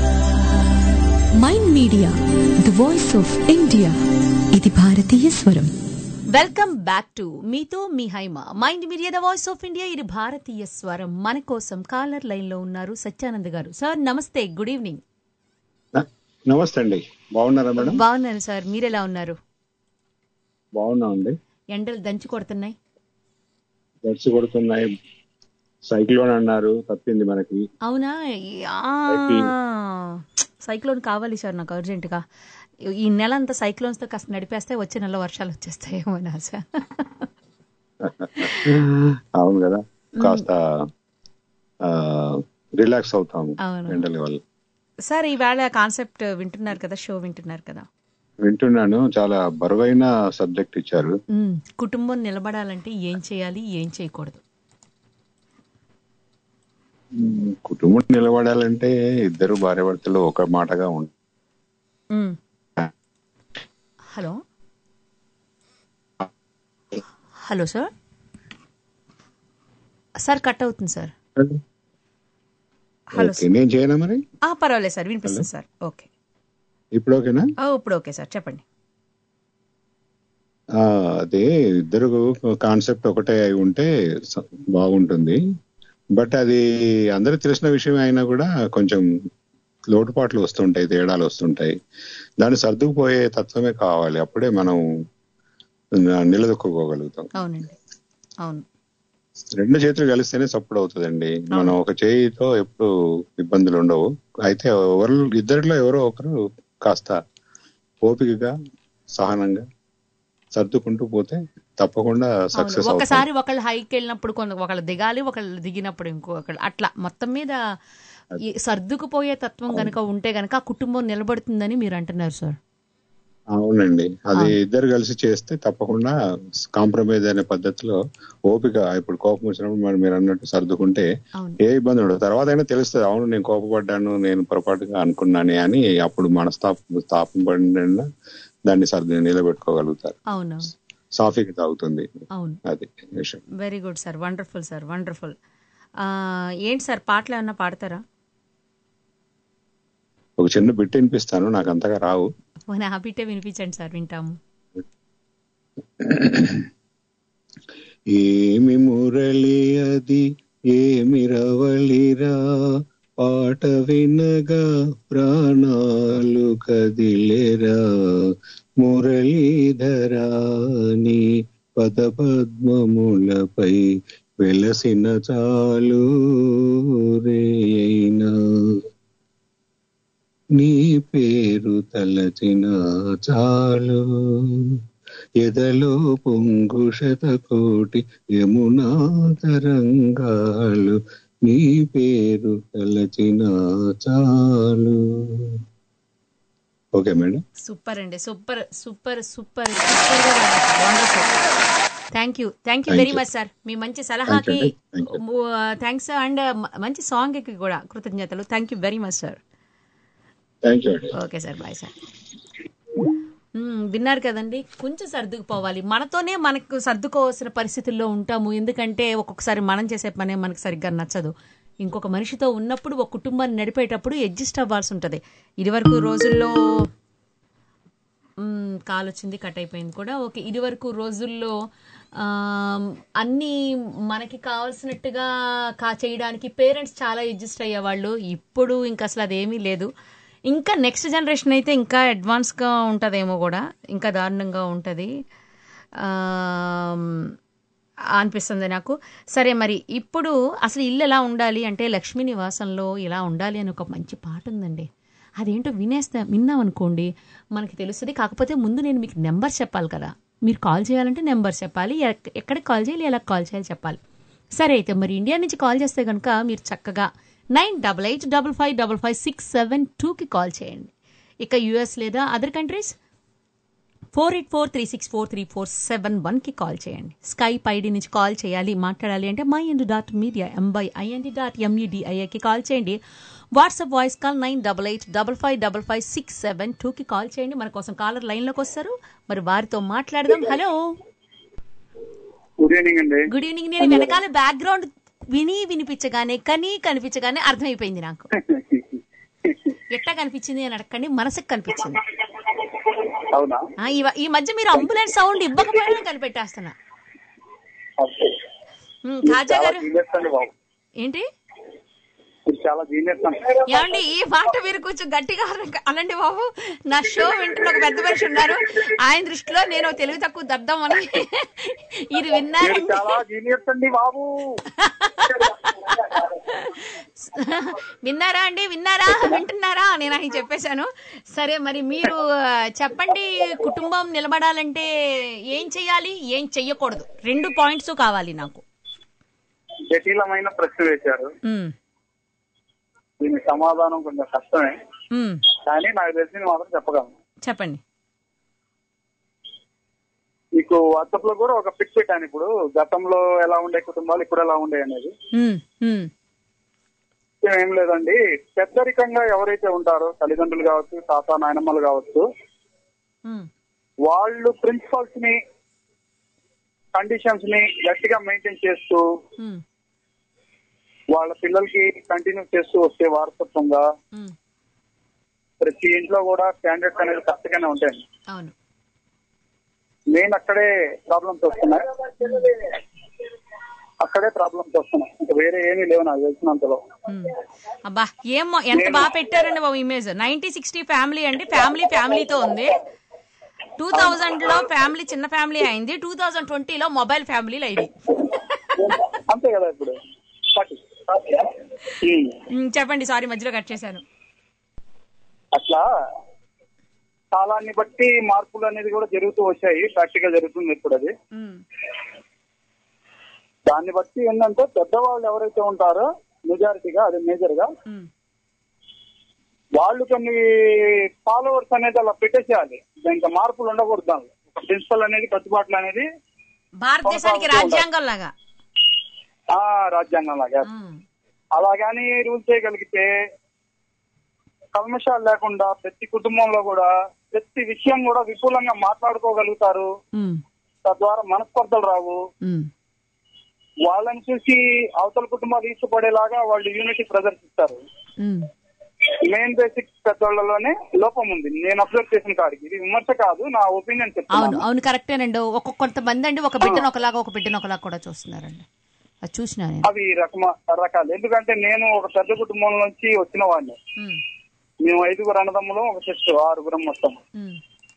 Mind Media the voice of India ఇది భారతీయ స్వరం వెల్కమ్ బ్యాక్ టు మీతో మీ Haima Mind Media the voice of India ఇది భారతీయ స్వరం మన కోసం కాలర్ లైన్ లో ఉన్నారు సత్యానంద్ గారు సార్ నమస్తే గుడ్ ఈవినింగ్ నమస్తే అండి బాగున్నారా మేడం బాగున్నాను సార్ మీరెలా ఉన్నారు బాగున్నా అండి ఎండలు దంచి కొడుతున్నాయి గడిచి కొడుతున్నాయి సైక్లోన్ అన్నారు తప్పింది మనకి అవునా ఈ- ఆ, సైక్లోన్ కావాలి సార్ నాకు అర్జెంట్ గా ఈ నెల అంతా సైక్లోన్స్ తో కాస్త నడిపేస్తే వచ్చే నెల వర్షాలు వచ్చేస్తాయేమో నా సార్ అవును కదా కాస్త రిలాక్స్ అవుతాము అవును. ఎండల వల్ల సార్ ఈవేళ కాన్సెప్ట్ వింటున్నారు కదా షో వింటున్నారు కదా వింటున్నాను చాలా బరువైన సబ్జెక్ట్ ఇచ్చారు మ్మ్. కుటుంబం నిలబడాలంటే ఏం చేయాలి ఏం చేయకూడదు మ్, కుటుంబం నిలబడాలంటే ఇద్దరు భార్యాభర్తలు ఒక మాటగా ఉంటారు మ్మ్. Hello hello sir sir cut అవుతుంది సార్ హలో ఓకే నేను చేయనా మరి ఆ, పర్వాలేదు సార్ వినిపిస్తుంది సార్ ఓకే ఇప్పుడు ఓకేనా ఆ, ఇప్పుడు ఓకే సార్ చెప్పండి ఆ, అదే ఇద్దరు కాన్సెప్ట్ ఒకటే అయి ఉంటే స- బాగుంటుంది బట్ అది అందరికి తెలిసిన విషయం అయినా కూడా కొంచెం లోటుపాట్లు వస్తుంటాయి తేడాలు వస్తుంటాయి దాన్ని సర్దుకుపోయే తత్వమే కావాలి అప్పుడే మనం న- నిలదొక్కుకోగలుగుతాం అవునండి అవును రెండు చేతులు కలిస్తేనే సప్పుడు అవుతుందండి మనం ఒక చేయితో ఎప్పుడు ఇబ్బందులు ఉండవు అయితే ఎవరు ఇద్దరిలో ఎవరో ఒకరు కాస్త ఓపికగా సహనంగా సర్దుకుంటూ పోతే తప్పకుండా అవును సక్సెస్ అవుతాం ఒకసారి ఒకళ్ళు హైకి వెళ్ళినప్పుడు కొంత ఒకళ్ళు దిగాలి ఒకళ్ళు దిగినప్పుడు ఇంకొకళ్ళు అట్లా మొత్తం మీద ఈ సర్దుకుపోయే తత్వం గనక ఉంటే గనక ఆ కుటుంబం నిలబడుతుందని మీరు అంటున్నారు సార్ అవునండి అది ఇద్దరు కలిసి చేస్తే తప్పకుండా కాంప్రమైజ్ అనే పద్ధతిలో ఓపిక ఇప్పుడు కోపం వచ్చినప్పుడు మరి మీరు అన్నట్టు సర్దుకుంటే అవును. ఏ ఇబ్బంది ఉండదు తర్వాత అయినా తెలుస్తుంది అవును నేను కోపపడ్డాను నేను పొరపాటుగా అనుకున్నానే అని అప్పుడు మనస్తాపం తాపం పడిన దాన్ని సర్ది నిలబెట్టుకోగలుగుతారు అవును సాఫీగా తాగుతుంది అవును అది విషయం very good sir wonderful sir wonderful ఏంటి సార్ పాటలు ఏమన్నా పాడతారా ఒక చిన్న బిట్ వినిపిస్తాను నాకు అంతగా రావు పోనీ ఆ బిట్టే వినిపించండి సార్ వింటాము ఏమి మురళి అది ఏమి రవళిరా పాట వినగా ప్రాణాలు కదిలేరా మురళీధరా నీ పద పద్మములపై వెలసిన చాలు రేయైనా నీ పేరు తలచిన చాలు ఎదలో పొంగు శతకోటి యమునా తరంగాలు నీ పేరు తలచిన చాలు ఓకే మేడం సూపర్ అండి super super super super wonderful thank you thank you Thank very you. Much sir మీ మంచి సలహాకి Thank you. థ్యాంక్స్ అండ్ మంచి సాంగ్ కి కూడా కృతజ్ఞతలు thank you very much sir thank you అండి ఓకే సార్ బాయ్ సార్ మ్మ్, విన్నారు కదండి కొంచెం సర్దుకుపోవాలి మనతోనే మనకు సర్దుకోవాల్సిన పరిస్థితుల్లో ఉంటాము ఎందుకంటే ఒక్కొక్కసారి మనం చేసే పనే మనకు సరిగ్గా నచ్చదు ఇంకొక మనిషితో ఉన్నప్పుడు ఒక కుటుంబాన్ని నడిపేటప్పుడు అడ్జస్ట్ అవ్వాల్సి ఉంటుంది ఇదివరకు రోజుల్లో మ్మ్, కాల్ వచ్చింది కట్ అయిపోయింది కూడా ఓకే ఇదివరకు రోజుల్లో ఆమ్, అన్నీ మనకి కావాల్సినట్టుగా కా చేయడానికి పేరెంట్స్ చాలా అడ్జస్ట్ అయ్యేవాళ్ళు ఇప్పుడు ఇంకా అసలు అదేమీ లేదు ఇంకా నెక్స్ట్ జనరేషన్ అయితే ఇంకా అడ్వాన్స్గా ఉంటుందేమో కూడా ఇంకా దారుణంగా ఉంటుంది ఆమ్, అనిపిస్తుంది నాకు సరే మరి ఇప్పుడు అసలు ఇల్లు ఎలా ఉండాలి అంటే లక్ష్మీ నివాసంలో ఇలా ఉండాలి అని ఒక మంచి పాట ఉందండి అదేంటో వినేస్తా విన్నాం అనుకోండి మనకి తెలుస్తుంది కాకపోతే ముందు నేను మీకు నెంబర్ చెప్పాలి కదా మీరు కాల్ చేయాలంటే నెంబర్ చెప్పాలి ఎక్- ఎక్కడికి కాల్ చేయాలి ఎలా కాల్ చేయాలి చెప్పాలి సరే అయితే మరి ఇండియా నుంచి కాల్ చేస్తే కనుక మీరు చక్కగా nine double eight double five double five six seven టూకి కాల్ చేయండి ఇక యుఎస్ లేదా other countries four eight four three six four three four seven వన్కి కాల్ చేయండి స్కైప్ ఐడి నుంచి కాల్ చేయాలి మాట్లాడాలి అంటే మై ఎండ్ డాట్ మీడియా ఎంబై ఐఎన్డి డాట్ ఎంఈడిఐకి కాల్ చేయండి WhatsApp voice call nine double eight double five double five six seven టూకి కాల్ చేయండి మన కోసం కాలర్ లైన్లోకి వస్తారు మరి వారితో మాట్లాడదాం హలో గుడ్ ఈవినింగ్ అండి గుడ్ ఈవినింగ్ నేను వెనకాల బ్యాక్గ్రౌండ్ విని వినిపించగానే కని కనిపించగానే అర్థమైపోయింది నాకు ఎట్లా కనిపించింది అని అడగండి మనసుకు కనిపించింది అవునా ఆ, ఈ వ- ఈ మధ్య మీరు అంబులెన్స్ సౌండ్ ఇవ్వకపోయినా కనిపెట్టేస్తున్నా ఉమ్, కాజా చాలా గారు జీనియస్ అండి బాబు ఏంటి మీరు చాలా జీనియస్ అండి ఏమండి ఈ మాట మీరు కొంచెం గట్టిగా అన- అనండి బాబు నా షో వింటున్న ఒక పెద్ద మనిషి ఉన్నారు ఆయన దృష్టిలో నేను ఒక తెలివి తక్కువ దద్దాం అని ఇది మీరు విన్నారండి చాలా జీనియస్ అండి బాబు విన్నారా అండి విన్నారా వింటున్నారా నేను ఆయన చెప్పేశాను సరే మరి మీరు ఆ, చెప్పండి కుటుంబం నిలబడాలంటే ఏం చెయ్యాలి ఏం చెయ్యకూడదు రెండు పాయింట్స్ కావాలి నాకు జటిలమైన ప్రశ్న వేశారు ఉమ్, దీని సమాధానం కొంచెం కష్టమే ఉమ్, కానీ నాకు తెలిసింది మాత్రం చెప్పగలను చెప్పండి మీకు వాట్సాప్ లో కూడా ఒక పిక్ పెట్టాను ఇప్పుడు గతంలో ఎలా ఉండే కుటుంబాలు ఇప్పుడు ఎలా ఉండే అనేది ఉమ్, ఉమ్, ఏం లేదండి పెద్దరికంగా ఎవరైతే ఉంటారో తల్లిదండ్రులు కావచ్చు తాత నాయనమ్మలు కావచ్చు ఉమ్, వాళ్ళు ప్రిన్సిపల్స్ ని కండిషన్స్ ని గట్టిగా మెయింటైన్ చేస్తూ ఉమ్, వాళ్ళ పిల్లలకి కంటిన్యూ చేస్తూ వస్తే వారసత్వంగా ఉమ్, ప్రతి ఇంట్లో కూడా స్టాండర్డ్స్ అనేది కరెక్ట్ గానే ఉంటాయి అవును మెయిన్ అక్కడే ప్రాబ్లమ్స్ వస్తున్నాయి అక్కడే ప్రాబ్లమ్స్ వస్తున్నాయి ఇంకా వేరే ఏమీ లేవు నాకు తెలిసినంతలో ఉమ్. అబ్బా ఏమో ఎంత బాగా పెట్టారండి బాబు ఇమేజ్ నైన్టీ సిక్స్టీ ఫ్యామిలీ అండి ఫ్యామిలీ ఫ్యామిలీతో ఉంది టూ థౌజండ్ లో ఫ్యామిలీ చిన్న ఫ్యామిలీ అయింది టూ థౌజండ్ ట్వంటీలో మొబైల్ ఫ్యామిలీలు అయింది అంతే కదా ఇప్పుడు ఉమ్, చెప్పండి సారీ మధ్యలో కట్ చేశాను అట్లా కాలాన్ని బట్టి మార్పులు అనేది కూడా జరుగుతూ వచ్చాయి ప్రాక్టికల్ జరుగుతుంది ఇప్పుడు అది ఉమ్, దాన్ని బట్టి ఏంటంటే పెద్దవాళ్ళు ఎవరైతే ఉంటారో మెజారిటీగా అది మేజర్ గా ఉమ్, వాళ్ళు కొన్ని ఫాలోవర్స్ అనేది అలా పెట్టేసేయాలి ఇంకా మార్పులు ఉండకూడదు దానిలో ఒక ప్రిన్సిపల్ అనేది కట్టుబాట్లు అనేది భారతదేశానికి రాజ్యాంగం లాగా ఆ రాజ్యాంగం లాగా అలాగని రూల్ చేయగలిగితే కల్మషాలు లేకుండా ప్రతి కుటుంబంలో కూడా ప్రతి విషయం కూడా విపులంగా మాట్లాడుకోగలుగుతారు ఉమ్, తద్వారా మనస్పర్ధలు రావు ఉమ్, వాళ్ళని చూసి అవతల కుటుంబాలు ఇష్టపడేలాగా వాళ్ళు యూనిటీ ప్రదర్శిస్తారు ఉమ్. మెయిన్ బేసిక్ పెద్దోళ్లలోనే లోపం ఉంది నేను అబ్జర్వ్ చేసిన కాడికి ఇది విమర్శ కాదు నా ఒపీనియన్ అవును చెప్తాను అవును కరెక్టేనండి ఒక కొంతమంది అండి ఒక బిడ్డను ఒకలాగా ఒక బిడ్డను ఒకలాగా కూడా చూస్తున్నారండి అది చూసినా నేను అవి రకమ రకాలు ఎందుకంటే నేను ఒక పెద్ద కుటుంబం నుంచి వచ్చిన వాడిని ఉమ్, మేము ఐదుగురు అన్నదమ్ములు ఒక సిస్టర్ ఆరుగురం మొత్తం ఉమ్.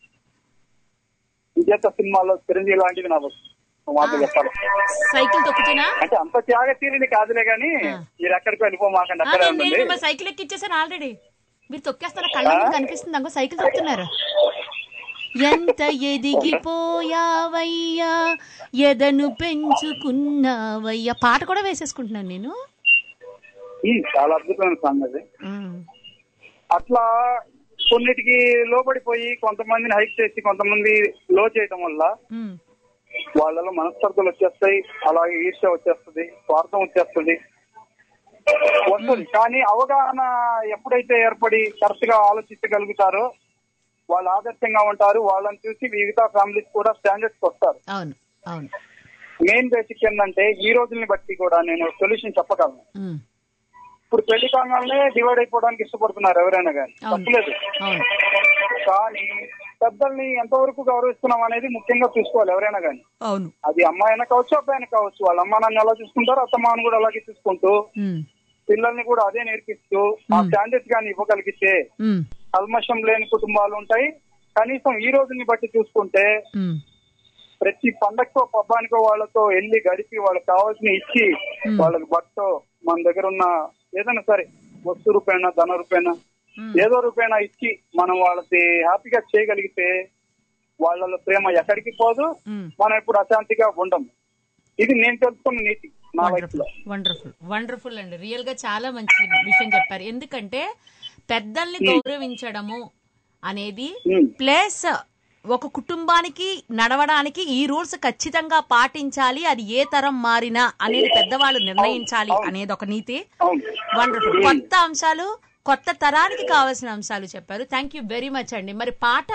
విజేత సినిమాలో చిరంజీవి లాంటివి నాకు మాట చెప్పాలి సైకిల్ తొక్కుతున్నా అంటే అంత త్యాగశీలిని కాదులే గాని మీరు ఎక్కడికి వెళ్ళిపోమాకండి ఆ, అక్కడే నేను ఉండండి నేను మిమ్మల్ని సైకిల్ ఎక్కిచ్చేసాను ఆల్రెడీ మీరు తొక్కేస్తారా కళ్ళ ముందు కనిపిస్తుంది అంగో సైకిల్ తొక్కుతున్నారు ఎంత ఎదిగిపోయావయ్యా ఎదను పెంచుకున్నావయ్యా పాట కూడా వేసేసుకుంటున్నాను నేను ఉమ్, చాలా అద్భుతమైన సాంగ్ అది అట్లా కొన్నిటికి లోబడిపోయి కొంతమందిని హైక్ చేసి కొంతమంది లో చేయటం వల్ల ఉమ్, వాళ్ళలో మనస్పర్ధలు వచ్చేస్తాయి అలాగే ఈర్ష్య వచ్చేస్తుంది స్వార్థం వచ్చేస్తుంది వస్తుంది కానీ అవగాహన ఎప్పుడైతే ఏర్పడి కరెక్ట్ గా ఆలోచించగలుగుతారో వాళ్ళు ఆదర్శంగా ఉంటారు వాళ్ళని చూసి మిగతా ఫ్యామిలీస్ కూడా స్టాండర్డ్స్ వస్తారు అవును అవును మెయిన్ బేసిక్ ఏంటంటే ఈ రోజుల్ని బట్టి కూడా నేను సొల్యూషన్ చెప్పగలను ఉమ్, ఇప్పుడు పెళ్లి కాగానే డివైడ్ అయిపోవడానికి ఇష్టపడుతున్నారు ఎవరైనా కానీ అవును. తప్పలేదు అవును కానీ పెద్దల్ని ఎంతవరకు గౌరవిస్తున్నాం అనేది ముఖ్యంగా చూసుకోవాలి ఎవరైనా కానీ అవును అది అమ్మాయి అయినా కావచ్చు అబ్బాయి అయినా కావచ్చు వాళ్ళ అమ్మా నాన్న ఎలా చూసుకుంటారో అత్తమాను కూడా అలాగే చూసుకుంటూ ఉమ్, పిల్లల్ని కూడా అదే నేర్పిస్తూ ఆ స్టాండర్డ్స్ గాని ఇవ్వగలిగితే ఉమ్, కల్మషం లేని కుటుంబాలు ఉంటాయి కనీసం ఈ రోజుని బట్టి చూసుకుంటే ఉమ్, ప్రతి పండగకో పబ్బానికో వాళ్ళతో వెళ్ళి గడిపి వాళ్ళకి కావాల్సిన ఇచ్చి Hmm. వాళ్ళకి బట్ట మన దగ్గర ఉన్న ఏదైనా సరే వస్తు రూపేణ ధన రూపేణ ఏదో రూపేణ ఇచ్చి మనం వాళ్ళకి హ్యాపీగా చేయగలిగితే వాళ్ళలో ప్రేమ ఎక్కడికి పోదు ఉమ్. మనం ఇప్పుడు అశాంతిగా ఉండము ఇది నేను తెలుసుకున్న నీతి నా లైఫ్ లో వండర్ఫుల్ వండర్ఫుల్ అండి రియల్ గా చాలా మంచి విషయం చెప్పారు ఎందుకంటే పెద్దల్ని Hmm. గౌరవించడము అనేది Hmm. ప్లస్ ఒక కుటుంబానికి నడవడానికి ఈ రూల్స్ ఖచ్చితంగా పాటించాలి అది ఏ తరం మారినా అనేది పెద్దవాళ్ళు నిర్ణయించాలి అనేది ఒక నీతి వండర్ఫుల్ కొత్త అంశాలు కొత్త తరానికి కావాల్సిన అంశాలు చెప్పారు థ్యాంక్ యూ వెరీ మచ్ అండి మరి పాట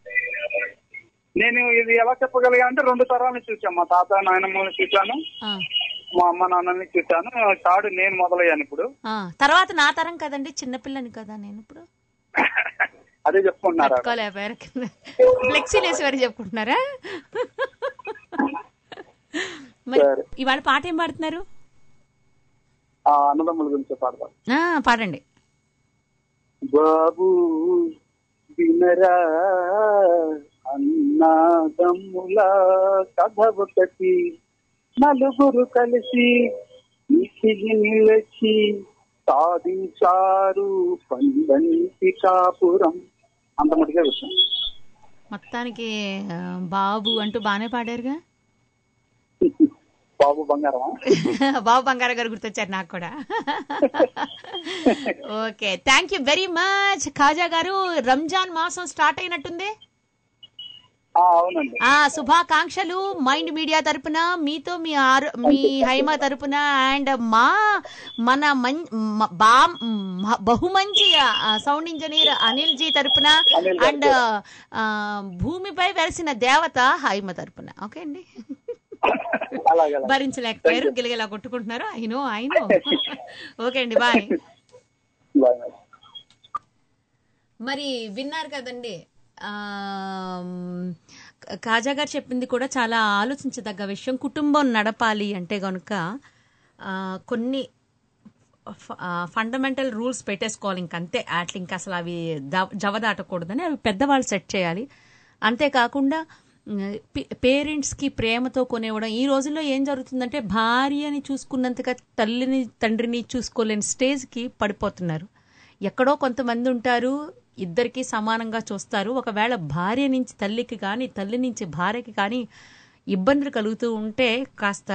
నేను ఇది ఎలా చెప్పగలిగా అంటే రెండు తరాలను చూసాను మా తాత నాయనమ్మని చూశాను ఆ, మా అమ్మ నాన్నని చూశాను తాడు నేను మొదలయ్యాను ఇప్పుడు ఆ, తర్వాత నా తరం కదండి చిన్నపిల్లని కదా నేను ఇప్పుడు అదే చెప్పుకుంటున్నారా తట్టుకోలేకపోయారు కింద ఫ్లెక్సీలు వేసి మరి చెప్పుకుంటున్నారా మరి సరే. ఇవాళ పాట ఏం పాడుతున్నారు ఆ అన్నదమ్ముల గురించి పాడతాను ఆ, పాడండి బాబు వినరా అన్నాదమ్ముల కథ ఒకటి నలుగురు కలిసి ఇసిగి నిలచి సాధించారు పండంటి కాపురం అంత మటుగా విషయం మొత్తానికి ఆ, బాబు అంటూ బాగానే పాడారుగా బాబు బంగారమా బాబు బంగారం గారు గుర్తొచ్చారు నాకు కూడా okay thank you very much Khaja గారు రంజాన్ మాసం స్టార్ట్ అయినట్టుంది ఆ, అవునండి ఆ శుభాకాంక్షలు మైండ్ మీడియా తరపున మీతో మీ ఆరు మీ హైమ తరపున అండ్ మా మన మన్ మ- బా మ- బహుమంచి సౌండ్ ఇంజనీర్ అనిల్ జీ తరపున అనిల్ గారు. అండ్ భూమిపై వెలిసిన దేవత హైమ తరపున ఓకే అండి అలాగే అలాగే. భరించలేకపోయారు Thank you. గిలగిలా కొట్టుకుంటున్నారు అయినో అయినో ఓకే అండి బాయ్ Bye, bye. మరి విన్నారు కదండి ఆ, కాజా గారు చెప్పింది కూడా చాలా ఆలోచించదగ్గ విషయం కుటుంబం నడపాలి అంటే కనుక ఆ, కొన్ని ఫండమెంటల్ రూల్స్ పెట్టేసుకోవాలి ఇంకంతే అట్లా ఇంకా అసలు అవి ద- జవదాటకూడదని అవి పెద్దవాళ్ళు సెట్ చేయాలి అంతేకాకుండా పేరెంట్స్కి ప్రేమతో కొనివ్వడం ఈ రోజుల్లో ఏం జరుగుతుందంటే భార్యని చూసుకున్నంతగా తల్లిని తండ్రిని చూసుకోలేని స్టేజ్కి పడిపోతున్నారు ఎక్కడో కొంతమంది ఉంటారు ఇద్దరికి సమానంగా చూస్తారు ఒకవేళ భార్య నుంచి తల్లికి కానీ తల్లి నుంచి భార్యకి కానీ ఇబ్బందులు కలుగుతూ ఉంటే కాస్త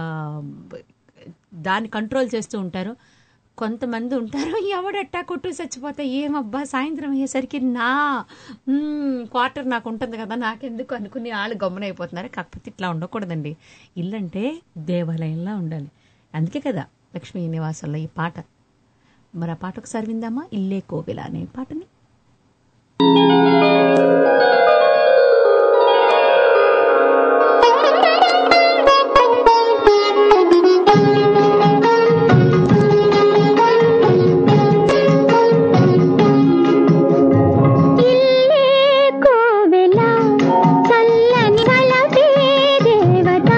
దాన్ని కంట్రోల్ చేస్తూ ఉంటారు కొంతమంది ఉంటారు ఎవడెట్టా కొట్టు చచ్చిపోతే ఏమబ్బా సాయంత్రం అయ్యేసరికి నా మ్మ్, క్వార్టర్ నాకు ఉంటుంది కదా నాకెందుకు అనుకుని వాళ్ళు గమ్మునైపోతున్నారు కాకపోతే ఇట్లా ఉండకూడదండి ఇల్లంటే దేవాలయంలా ఉండాలి అందుకే కదా లక్ష్మీ నివాసంలో ఈ పాట మరి ఆ పాట ఒకసారి విందామా ఇల్లే కోవిల అనే పాటని కోవెల చల్లని వలపే దేవత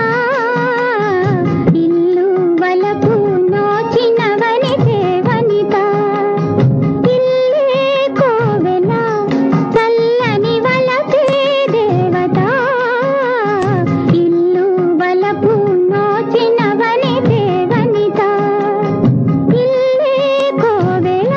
ఇల్లు వలపు నోచినవని దేవనిత ఇల్లే కోవెల చల్లని వలపే దేవత ఇల్లు వలపు నోచినవని దేవనిత ఇల్లే కోవెల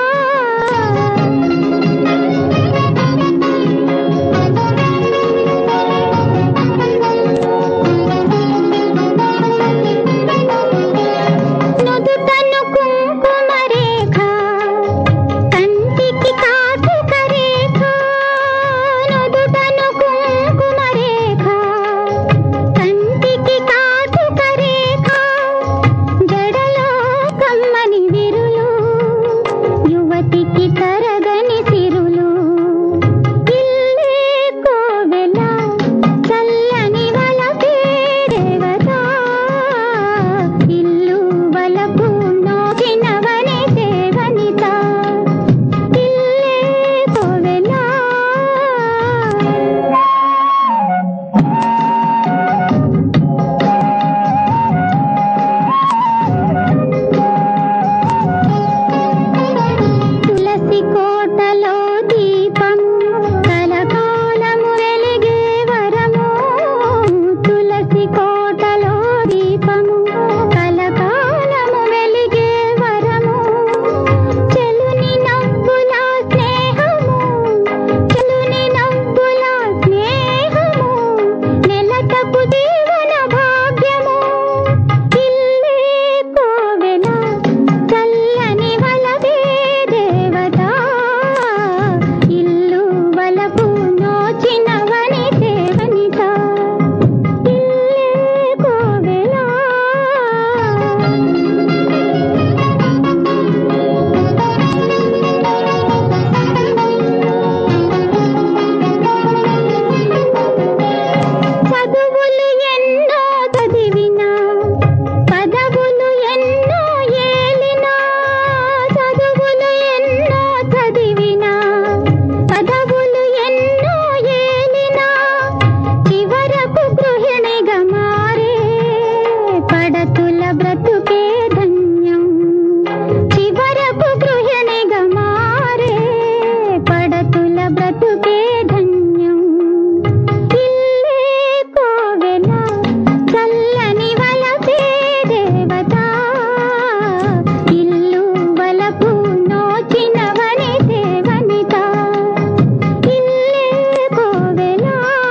నుదుటను కుంకుమ రేఖ కంటికి కాటుక రేఖ నుదుటను కుంకుమ రేఖ కంటికి కాటుక రేఖ జడలో కమ్మని విరులు యువతికి తరగని సిరులు ఇల్లే కోవెల చల్లని వలపే దేవత ఇల్లు వలపు నోచినవని దేవనిత ఇల్లే కోవెల తులసి కోటలో దీపము కలకాలము వెలిగే వరము తులసి కోటలో దీపము కలకాలము వెలిగే వరము చెలుని నవ్వుల స్నేహము చెలుని నవ్వుల స్నేహము నెలటపు జీవన భాగ్యము ఇల్లే కోవెల చల్లని వలవే దేవత ఇల్లు వలపు నోచినవని దేవనిత ఇల్లే కోవెల చదువులు ఎన్నో చదివినా పదవులు ఎన్నో ఏలినా చదువులు ఎన్నో చదివినా పదవులు ఎన్నో ఏలినా చివరకు గృహిణిగా మారే పడతుల బ్రతుకే ధన్యం చివరకు గృహిణిగా మారే పడతుల బ్రతుకే ధన్యం ఇల్లే కోవెల చల్లని వలపే దేవత ఇల్లు వలపు నోచినవని దేవనిత ఇల్లే కోవెల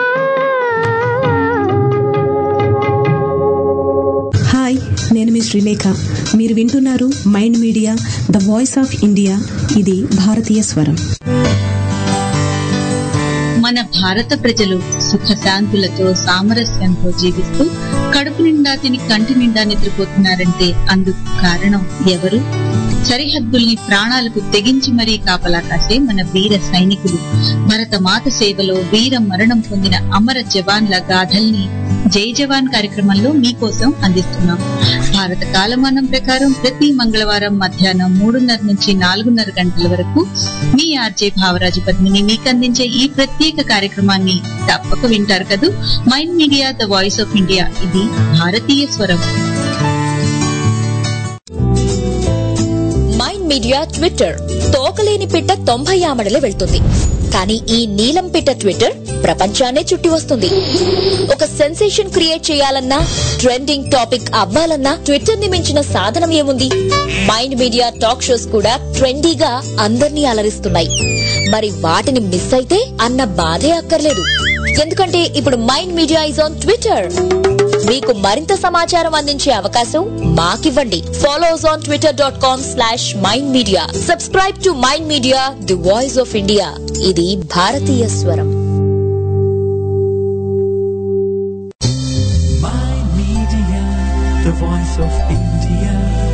హాయ్ నేను మీ శ్రీలేఖ మీరు వింటున్నారు Mind Media the voice of India ఇది భారతీయ స్వరం మన భారత ప్రజలు సుఖశాంతులతో సామరస్యంతో జీవిస్తూ కడుపు నిండా తిని కంటి నిండా నిద్రపోతున్నారంటే అందుకు కారణం ఎవరు సరిహద్దుల్ని ప్రాణాలకు తెగించి మరీ కాపలా కాసే మన వీర సైనికులు భరత మాత సేవలో వీర మరణం పొందిన అమర జవాన్ల గాథల్ని జై జవాన్ కార్యక్రమంలో మీకోసం అందిస్తున్నాం భారత కాలమానం ప్రకారం ప్రతి మంగళవారం మధ్యాహ్నం మూడున్నర నుంచి నాలుగున్నర గంటల వరకు మీ ఆర్జే భావరాజు పద్మిని మీకు అందించే ఈ ప్రత్యేక కార్యక్రమాన్ని తప్పక వింటారు కదూ Mind Media the voice of India ఇది భారతీయ స్వరం మైండ్ మీడియా ట్విట్టర్ తోకలేని పిట్ట తొంభై ఆమడలు వెళ్తుంది కానీ ఈ నీలం పిట్ట ట్విట్టర్ ప్రపంచాన్నే చుట్టి వస్తుంది ఒక సెన్సేషన్ క్రియేట్ చేయాలన్నా ట్రెండింగ్ టాపిక్ అవ్వాలన్నా ట్విట్టర్ ని మించిన సాధనం ఏముంది మైండ్ మీడియా టాక్ షోస్ కూడా ట్రెండీగా అందర్నీ అలరిస్తున్నాయి మరి వాటిని మిస్ అయితే అన్న బాధే అక్కర్లేదు ఎందుకంటే ఇప్పుడు Mind Media is on Twitter మీకు మరింత సమాచారం అందించే అవకాశం మాకివ్వండి follow us on Twitter dot com slash Mind Media subscribe to Mind Media the voice of India ఇది భారతీయ స్వరం Mind Media, the voice of India.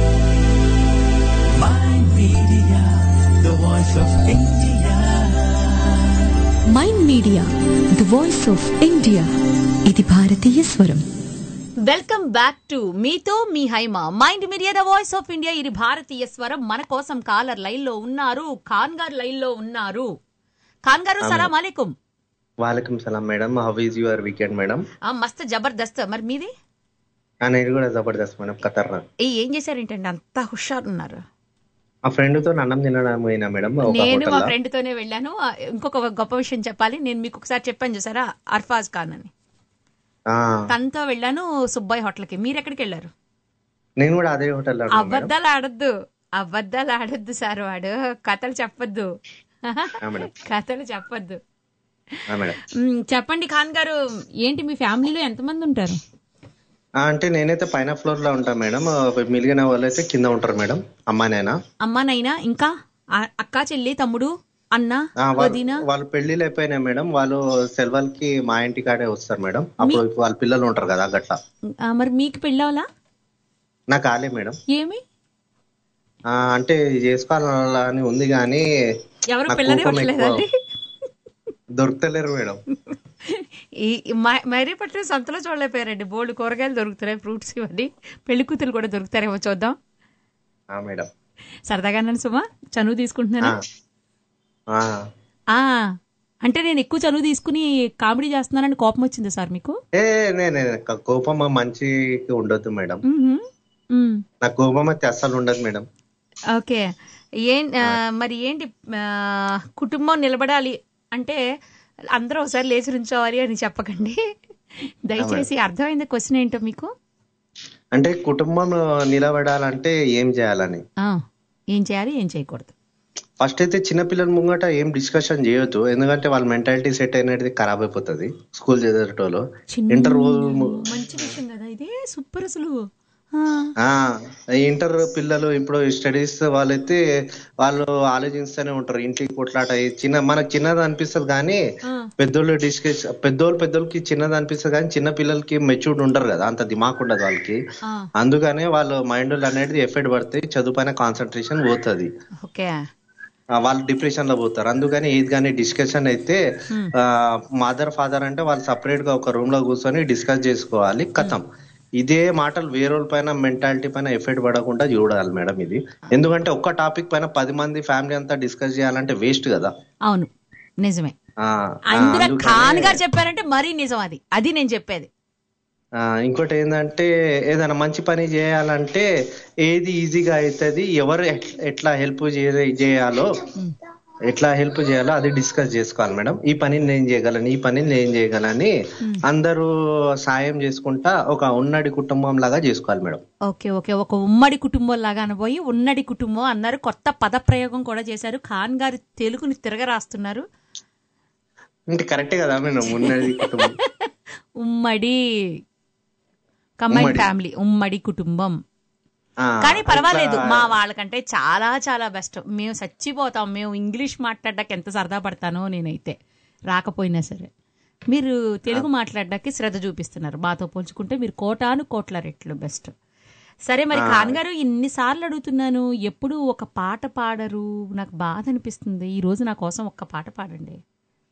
Mind Media, the voice of India. Mind Media the voice of India ఇది భారతీయ స్వరం వెల్కమ్ బ్యాక్ టు మీతో మీ Haima Mind Media the voice of India ఇది భారతీయ స్వరం మన కోసం కాలర్ లైన్ లో ఉన్నారు ఖాన్ గారు లైన్ లో ఉన్నారు ఖాన్ గారు ఆమె. సలాం అలైకుం వాలేకం సలాం madam how is your weekend madam ఆ, మస్త్ జబర్దస్త్ మరి మీది నేను కూడా జబర్దస్త్ మేడం ఖతర్నాక్ ఏ ఏం చేశారేంటండి అంత హుషారు ఉన్నారు మా ఫ్రెండ్ తో అన్నం తినడం పోయినా మేడం ఒక నేను మా హోటల్లో ఫ్రెండ్ తోనే వెళ్ళాను ఆ, ఇంకొక గొప్ప విషయం చెప్పాలి నేను మీకు ఒకసారి చెప్పాను చూసారా అర్ఫాజ్ ఖాన్ అని ఆ, తనతో వెళ్ళాను సుబ్బయ్య హోటల్ కి మీరు ఎక్కడికి వెళ్ళారు నేను కూడా అదే హోటల్లో ఉన్నాను మేడం అబద్ధాలు ఆడొద్దు అబద్ధాలు ఆడొద్దు సార్ వాడు కథలు చెప్పొద్దు ఆ, మేడం కథలు చెప్పొద్దు ఆ, మేడం మ్, చెప్పండి ఖాన్ గారు ఏంటి మీ ఫ్యామిలీలో ఎంతమంది ఉంటారు ఆ, అంటే నేనైతే పైన ఫ్లోర్ లో ఉంటాను మేడం ఆ, మిగిలిన వాళ్ళు అయితే కింద ఉంటారు మేడం అమ్మా నాయన అమ్మా నైనా ఇంకా ఆ- అక్క చెల్లి తమ్ముడు అన్న ఆ, వాళ్ళు వదిన వాళ్ళు పెళ్లిళ్ళు అయిపోయినాయి మేడం వాళ్ళు సెలవులకి మా ఇంటి కాడే వస్తారు మేడం అప్పుడు వాళ్ళ పిల్లలు ఉంటారు కదా గట్లా ఆ, మరి మీకు పెళ్ళవలా నాకు కాలే మేడం ఏమి ఆ, అంటే చేసుకోవాలని ఉంది కానీ ఎవరు నాకు పిల్లనే కోపం ఎక్కువ. పట్టలేదండి దొరకలేరు మేడం ఈ మ- మరీ పట్టిన సంతలో చూడలేకపోయారండి బోల్డ్ కూరగాయలు దొరుకుతున్నాయి ఫ్రూట్స్ ఇవన్నీ పెళ్లి కూతురు కూడా దొరుకుతారేమో చూద్దాం ఆ మేడం సరదాగా అన్నాను సుమా చనువు తీసుకుంటున్నాను ఆ, ఆ అంటే నేను ఎక్కువ చనువు తీసుకుని కామెడీ చేస్తున్నానని కోపం వచ్చింది సార్ మీకు ఏ నే నే, నే, కోపం మంచికి ఉండొద్దు మేడం మ్మ్హ్మ్. మ్మ్. నాకు కోపం అయితే అస్సలు ఉండదు మేడం ఓకే ఏం ఆ, మరి ఏంటి ఆ, కుటుంబం నిలబడాలి అంటే అందరూ ఒకసారి లేచి నుంచోవాలి అని చెప్పకండి దయచేసి అర్థమైంది క్వశ్చన్ ఏంటో మీకు అంటే కుటుంబం నిలబడాలంటే ఏం చేయాలని ఆ, ఏం చేయాలి ఏం చేయకూడదు ఫస్ట్ అయితే చిన్నపిల్లల ముంగట ఏం డిస్కషన్ చేయొద్దు ఎందుకంటే వాళ్ళ మెంటాలిటీ సెట్ అనేది ఖరాబ్ అయిపోతుంది స్కూల్ చదివేటోళ్ళు ఇంటర్ మంచి విషయం కదా ఇది సూపర్ అసలు ఆ ఇంటర్ పిల్లలు ఇప్పుడు స్టడీస్ వాళ్ళైతే వాళ్ళు ఆలోచిస్తూనే ఉంటారు ఇంటికి కొట్లాట ఈ చిన్న మనకు చిన్నది అనిపిస్తుంది కానీ పెద్దోళ్ళు డిస్కస్ పెద్దోళ్ళు పెద్దోళ్ళకి చిన్నది అనిపిస్తుంది కానీ చిన్న పిల్లలకి మెచ్యూర్డ్ ఉండరు కదా అంత దిమాక్ ఉండదు వాళ్ళకి అందుకనే వాళ్ళు మైండ్ అనేది ఎఫెక్ట్ పడితే చదువు పైన కాన్సన్ట్రేషన్ పోతుంది ఓకే ఆ, వాళ్ళు డిప్రెషన్ లో పోతారు అందుకని ఏది కానీ డిస్కషన్ అయితే మదర్ ఫాదర్ అంటే వాళ్ళు సపరేట్ గా ఒక రూమ్ లో కూర్చొని డిస్కస్ చేసుకోవాలి కథం ఇదే మాటలు వేరే పైన మెంటాలిటీ పైన ఎఫెక్ట్ పడకుండా చూడాలి మేడం ఇది ఎందుకంటే ఒక్క టాపిక్ పైన పది మంది ఫ్యామిలీ అంతా డిస్కస్ చేయాలంటే వేస్ట్ కదా అవును నిజమే ఆ, ఆ, అందులో అందుకనే- ఖాన్ గారు చెప్పారంటే మరీ నిజం అది అది నేను చెప్పేది ఆ, ఇంకోటి ఏంటంటే ఏదైనా మంచి పని చేయాలంటే ఏది ఈజీగా అవుతుంది ఎవరు ఎట్- ఎట్లా హెల్ప్ చేయాలో ఎట్లా హెల్ప్ చేయాలో అది డిస్కస్ చేసుకోవాలి మేడం ఈ పని నేను చేయగలను ఈ పని నేను చేయగలని అందరూ సాయం చేసుకుంటా ఒక ఉన్నడి కుటుంబం లాగా చేసుకోవాలి మేడం ఓకే ఓకే ఒక ఉమ్మడి కుటుంబం లాగా అనబోయి ఉన్నడి కుటుంబం అన్నారు కొత్త పద ప్రయోగం కూడా చేశారు ఖాన్ గారు తెలుగుని తిరగరాస్తున్నారు అంటే కరెక్టే కదా మేడం ఉన్నది కుటుంబం ఉమ్మడి కంబైన్ ఉమ్మడి. ఫ్యామిలీ ఉమ్మడి కుటుంబం ఆ, కానీ పర్వాలేదు అట్లా- మా వాళ్ళకంటే చాలా చాలా బెస్ట్ మేము చచ్చిపోతాం మేము ఇంగ్లీష్ మాట్లాడడానికి ఎంత సరదా పడతానో నేనైతే రాకపోయినా సరే మీరు తెలుగు మాట్లాడడానికి శ్రద్ధ చూపిస్తున్నారు మాతో పోల్చుకుంటే మీరు కోటాను కోట్ల రెట్లు బెస్ట్ సరే మరి ఆ. ఖాన్ గారు ఇన్నిసార్లు అడుగుతున్నాను ఎప్పుడు ఒక పాట పాడరు నాకు బాధ అనిపిస్తుంది ఈ రోజు నా కోసం ఒక్క పాట పాడండి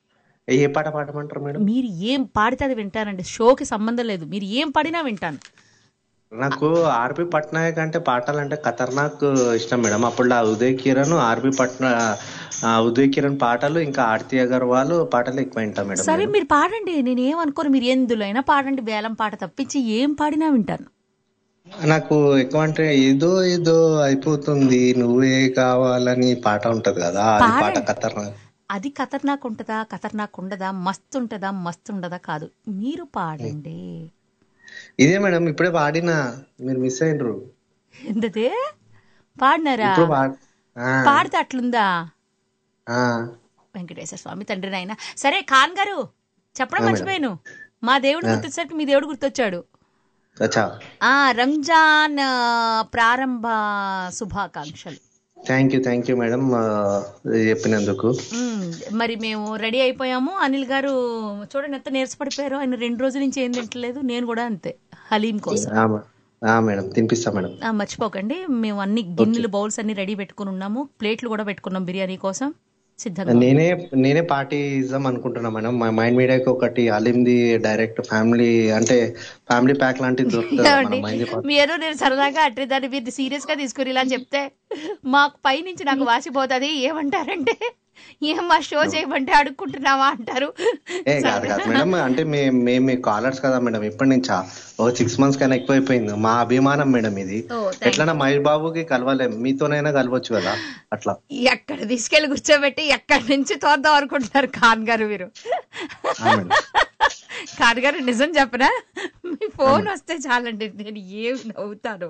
ఏ పాట పాడమంటారు మేడం మీరు ఏం పాడితే అది వింటానండి షోకి సంబంధం లేదు మీరు ఏం పాడినా వింటాను నాకు ఆర్పి పట్నాయక్ అంటే పాటలంటే ఖతర్నాక్ ఇష్టం మేడం అప్పుడు ఆ ఉదయ్ కిరణ్ ఆర్పి పట్నా ఆ ఉదయ్ కిరణ్ పాటలు ఇంకా ఆర్తి అగర్వాల్ పాటలు ఎక్కువ వింటాం మేడం సరే మీరు పాడండి నేను ఏమనుకోను మీరు ఎందులో అయినా పాడండి వేలం పాట తప్పించి ఏం పాడినా వింటాను నాకు ఎక్కువ అంటే ఏదో ఏదో అయిపోతుంది నువ్వే కావాలని పాట ఉంటది కదా అది పాట పాడండి. ఖతర్నాక్ అది ఖతర్నాక్ ఉంటుందా ఖతర్నాక్ ఉండదా మస్తు ఉంటుందా మస్తు ఉండదా కాదు మీరు పాడండి ఇదే మేడం ఇప్పుడే పాడిన మీరు మిస్ అయినరు ఎంతదే పాడినారా ఇప్పుడు పాడ- ఆ, పాడితే అట్లుందా ఆ. వెంకటేశ్వర స్వామి తండ్రి నాయన సరే ఖాన్ గారు చెప్పడం ఆ, మేడం. మర్చిపోయాను మా దేవుడు ఆ. గుర్తొచ్చినట్టు మీ దేవుడు గుర్తొచ్చాడు అచ్చా ఆ రంజాన్ ఆ, ప్రారంభ శుభాకాంక్షలు thank you thank you madam ఆ, చెప్పినందుకు మ్మ్. మరి మేము రెడీ అయిపోయాము అనిల్ గారు చూడండి ఎంత నీరసపడిపోయారో ఆయన రెండు రోజుల నుంచి ఏం తింటలేదు నేను కూడా అంతే హలీం కోసం ఆ, మ- ఆ, మేడం తినిపిస్తా మేడం ఆ, మర్చిపోకండి మేము అన్ని గిన్నెలు బౌల్స్ అన్ని రెడీ పెట్టుకుని ఉన్నాము ప్లేట్లు కూడా పెట్టుకున్నాం బిర్యానీ కోసం సిద్ధంగా ఉంది. నేనే నేనే పార్టీ ఇద్దాం అనుకుంటున్నా మేడం మా మైండ్ మీడియాకి ఒకటి అలింది డైరెక్ట్ ఫ్యామిలీ అంటే ఫ్యామిలీ ప్యాక్ లాంటిది దొరుకుతుంది ఏమండి? మన మైండ్ పార్టీ మీరు నేను సరదాగా అట్రే దాన్ని మీరు సీరియస్ గా తీసుకుని ఇలా చెప్తే మాకు పై నుంచి నాకు వాసిపోతుంది ఏమంటారంటే ఏం మా షో చేయమంటే అడుక్కుంటున్నావా అంటారు ఏ కాదు కాదు మేడం అంటే మేము మేము మీ కాలర్స్ కదా మేడం ఇప్పటి నుంచా ఓ సిక్స్ మంత్స్ కన్నా ఎక్కువైపోయింది మా అభిమానం మేడం ఇది ఓ, thank ఎట్లన్నా మహేష్ బాబుకి కలవలేం మీతోనైనా కలవచ్చు కదా అట్లా ఎక్కడ తీసుకెళ్లి కూర్చోబెట్టి ఎక్కడి నుంచి తోద్దాం అనుకుంటున్నారు ఖాన్ గారు మీరు ఆ మేడం. ఖాన్ గారు నిజం చెప్పనా మీ ఫోన్ వస్తే చాలండి నేను ఏం నవ్వుతాను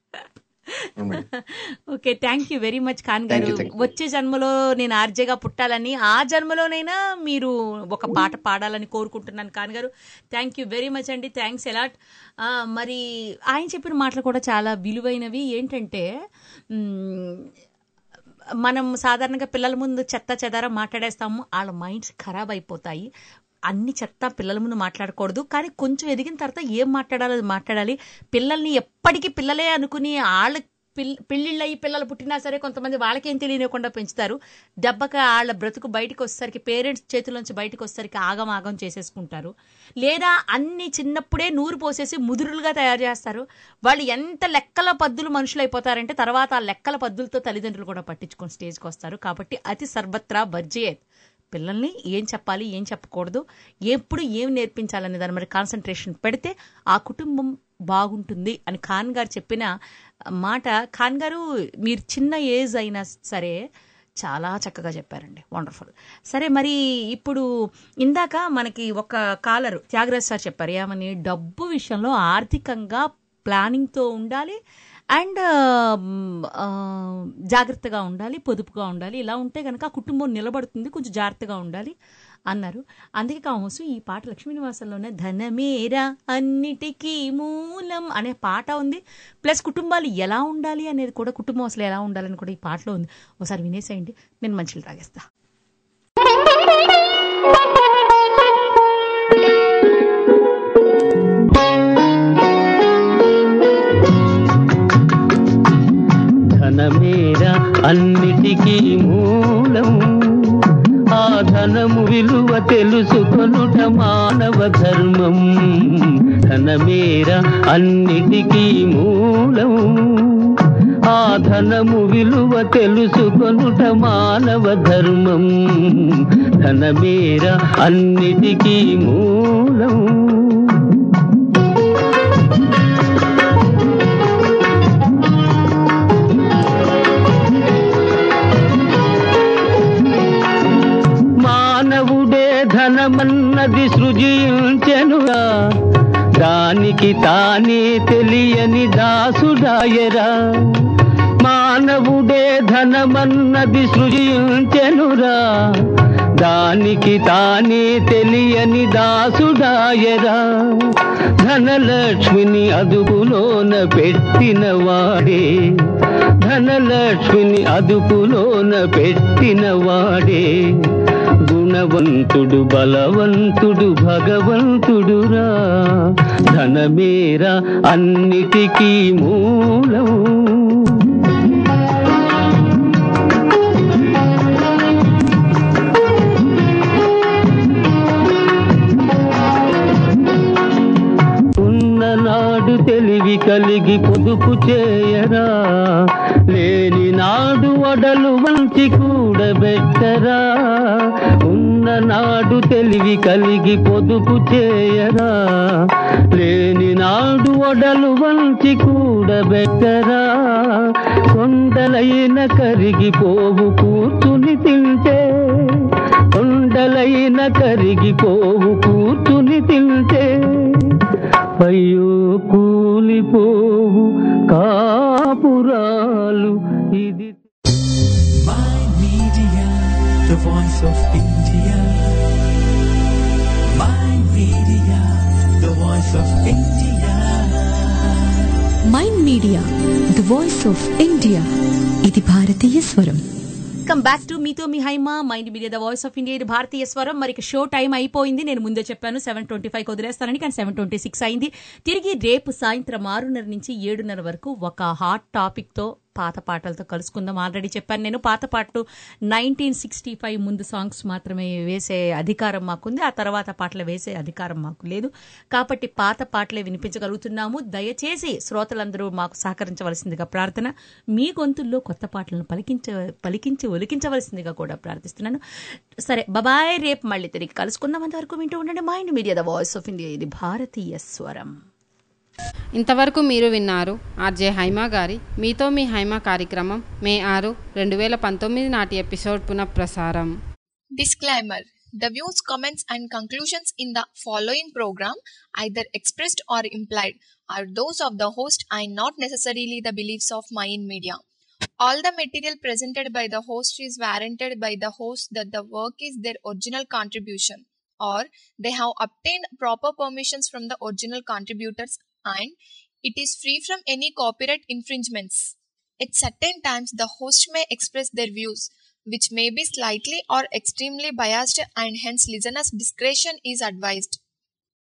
ఆ madam. Okay thank you very much Khan Thank గారు you, thank you. వచ్చే జన్మలో నేను ఆర్జేగా పుట్టాలని ఆ జన్మలోనైనా మీరు ఒక పాట పాడాలని కోరుకుంటున్నాను ఖాన్ గారు థ్యాంక్ యూ వెరీ మచ్ అండి థ్యాంక్స్ ఎలాట్ మరి ఆయన చెప్పిన మాటలు కూడా చాలా విలువైనవి ఏంటంటే మ్, మనం సాధారణంగా పిల్లల ముందు చెత్త చెదారం మాట్లాడేస్తాము వాళ్ళ మైండ్స్ ఖరాబ్ అయిపోతాయి అన్ని చెత్త పిల్లల ముందు మాట్లాడకూడదు కానీ కొంచెం ఎదిగిన తర్వాత ఏం మాట్లాడాలో అది మాట్లాడాలి పిల్లల్ని ఎప్పటికీ పిల్లలే అనుకుని వాళ్ళ పిల్ పెళ్ళిళ్ళయి పిల్లలు పుట్టినా సరే కొంతమంది వాళ్ళకేం తెలియనివ్వకుండా పెంచుతారు దెబ్బక వాళ్ళ బ్రతుకు బయటకు వచ్చేసరికి పేరెంట్స్ చేతిలోంచి బయటకు వచ్చేసరికి ఆగం ఆగం చేసేసుకుంటారు లేదా అన్ని చిన్నప్పుడే నూరు పోసేసి ముదురులుగా తయారు చేస్తారు వాళ్ళు ఎంత లెక్కల పద్దులు మనుషులు అయిపోతారంటే తర్వాత ఆ లెక్కల పద్దులతో తల్లిదండ్రులు కూడా పట్టించుకొని స్టేజ్కి వస్తారు కాబట్టి అతి సర్వత్రా బర్జేయత్ పిల్లల్ని ఏం చెప్పాలి ఏం చెప్పకూడదు ఎప్పుడు ఏం నేర్పించాలనే దాని మరి కాన్సన్ట్రేషన్ పెడితే ఆ కుటుంబం బాగుంటుంది అని ఖాన్ గారు చెప్పిన మాట ఖాన్ గారు మీరు చిన్న ఏజ్ అయినా సరే చాలా చక్కగా చెప్పారండి వండర్ఫుల్ సరే మరి ఇప్పుడు ఇందాక మనకి ఒక కాలరు త్యాగరాజ్ సార్ చెప్పారు ఏమని డబ్బు విషయంలో ఆర్థికంగా ప్లానింగ్తో ఉండాలి అండ్ జాగ్రత్తగా ఉండాలి పొదుపుగా ఉండాలి ఇలా ఉంటే కనుక ఆ కుటుంబం నిలబడుతుంది కొంచెం జాగ్రత్తగా ఉండాలి అన్నారు అందుకే కావచ్చు ఈ పాట లక్ష్మీ నివాసంలోనే ధనమేరా అన్నిటికీ మూలం అనే పాట ఉంది ప్లస్ కుటుంబాలు ఎలా ఉండాలి అనేది కూడా కుటుంబం అసలు ఎలా ఉండాలని కూడా ఈ పాటలో ఉంది ఒకసారి వినేసేయండి నేను మంచిలు తాగేస్తా ధనమేరా అన్నిటికీ మూలం ఆ ధనము విలువ తెలుసుకొనుట మానవ ధర్మం ధనమేరా అన్నిటికీ మూలం ఆ ధనము విలువ తెలుసుకొనుట మానవ ధర్మం ధనమేరా అన్నిటికీ మూలం మానవుడే ధనమన్నది సృజించెనురా దానికి తానే తెలియని దాసుడాయరా మానవుడే ధనమన్నది సృజించెనురా దానికి తానే తెలియని దాసుడాయరా ధనలక్ష్మిని అదుపులోన పెట్టిన వాడే ధనలక్ష్మిని అదుపులోన పెట్టిన వాడే గుణవంతుడు బలవంతుడు భగవంతుడురా ధనమేరా అన్నిటికీ మూలం కలిగి పొదుపు చేయరా లేని నాడు వడలు వంచి కూడబెట్టరా ఉన్న నాడు తెలివి కలిగి పొదుపు చేయరా లేని నాడు వడలు వంచి కూడబెట్టరా కొండలైన కరిగిపోవు కూర్చుని తింటే కొండలైన కరిగిపోవు కూర్చుని తింటే అయ్యో కూలిపోవు కాపురాలు ఇది Media, the voice of India. My media, the voice of India. Mind Media the voice of India ఇది భారతీయ స్వరం కమ్ బ్యాక్ టు మీతో మీ Haima Mind Media the voice of India ఇది భారతీయ స్వరం మరి ఇక షో టైం అయిపోయింది నేను ముందే చెప్పాను సెవెన్ ట్వంటీ ఫైవ్ వదిలేస్తానని కానీ సెవెన్ ట్వంటీ సిక్స్ అయింది తిరిగి రేపు సాయంత్రం ఆరున్నర నుంచి ఏడున్నర వరకు ఒక హాట్ టాపిక్ తో పాత పాటలతో కలుసుకుందాం ఆల్రెడీ చెప్పాను నేను పాత పాటలు నైన్టీన్ సిక్స్టీ ఫైవ్ ముందు సాంగ్స్ మాత్రమే వేసే అధికారం మాకుంది ఆ తర్వాత పాటలు వేసే అధికారం మాకు లేదు కాబట్టి పాత పాటలే వినిపించగలుగుతున్నాము దయచేసి శ్రోతలందరూ మాకు సహకరించవలసిందిగా ప్రార్థన మీ గొంతుల్లో కొత్త పాటలను పలికించ పలికించి ఒలికించవలసిందిగా కూడా ప్రార్థిస్తున్నాను సరే బాబాయ్ రేపు మళ్ళీ తిరిగి కలుసుకుందాం అంతవరకు వింటూ ఉండండి Mind Media the voice of India ఇది భారతీయ స్వరం ఇంతవరకు మీరు విన్నారు ఆర్జే హైమా గారి మీతో మీ హైమా కార్యక్రమం మే ఆరు రెండు వేల పంతొమ్మిది నాటి ఎపిసోడ్ పునఃప్రసారం Disclaimer The views, comments, and conclusions in the following program, either expressed or implied, are those of the host and not necessarily the beliefs of Mayan Media. All the material presented by the host is warranted by the host that the work is their original contribution or they have obtained proper permissions from the original contributors and it is free from any copyright infringements. At certain times, the host may express their views, which may be slightly or extremely biased, and hence listeners' discretion is advised.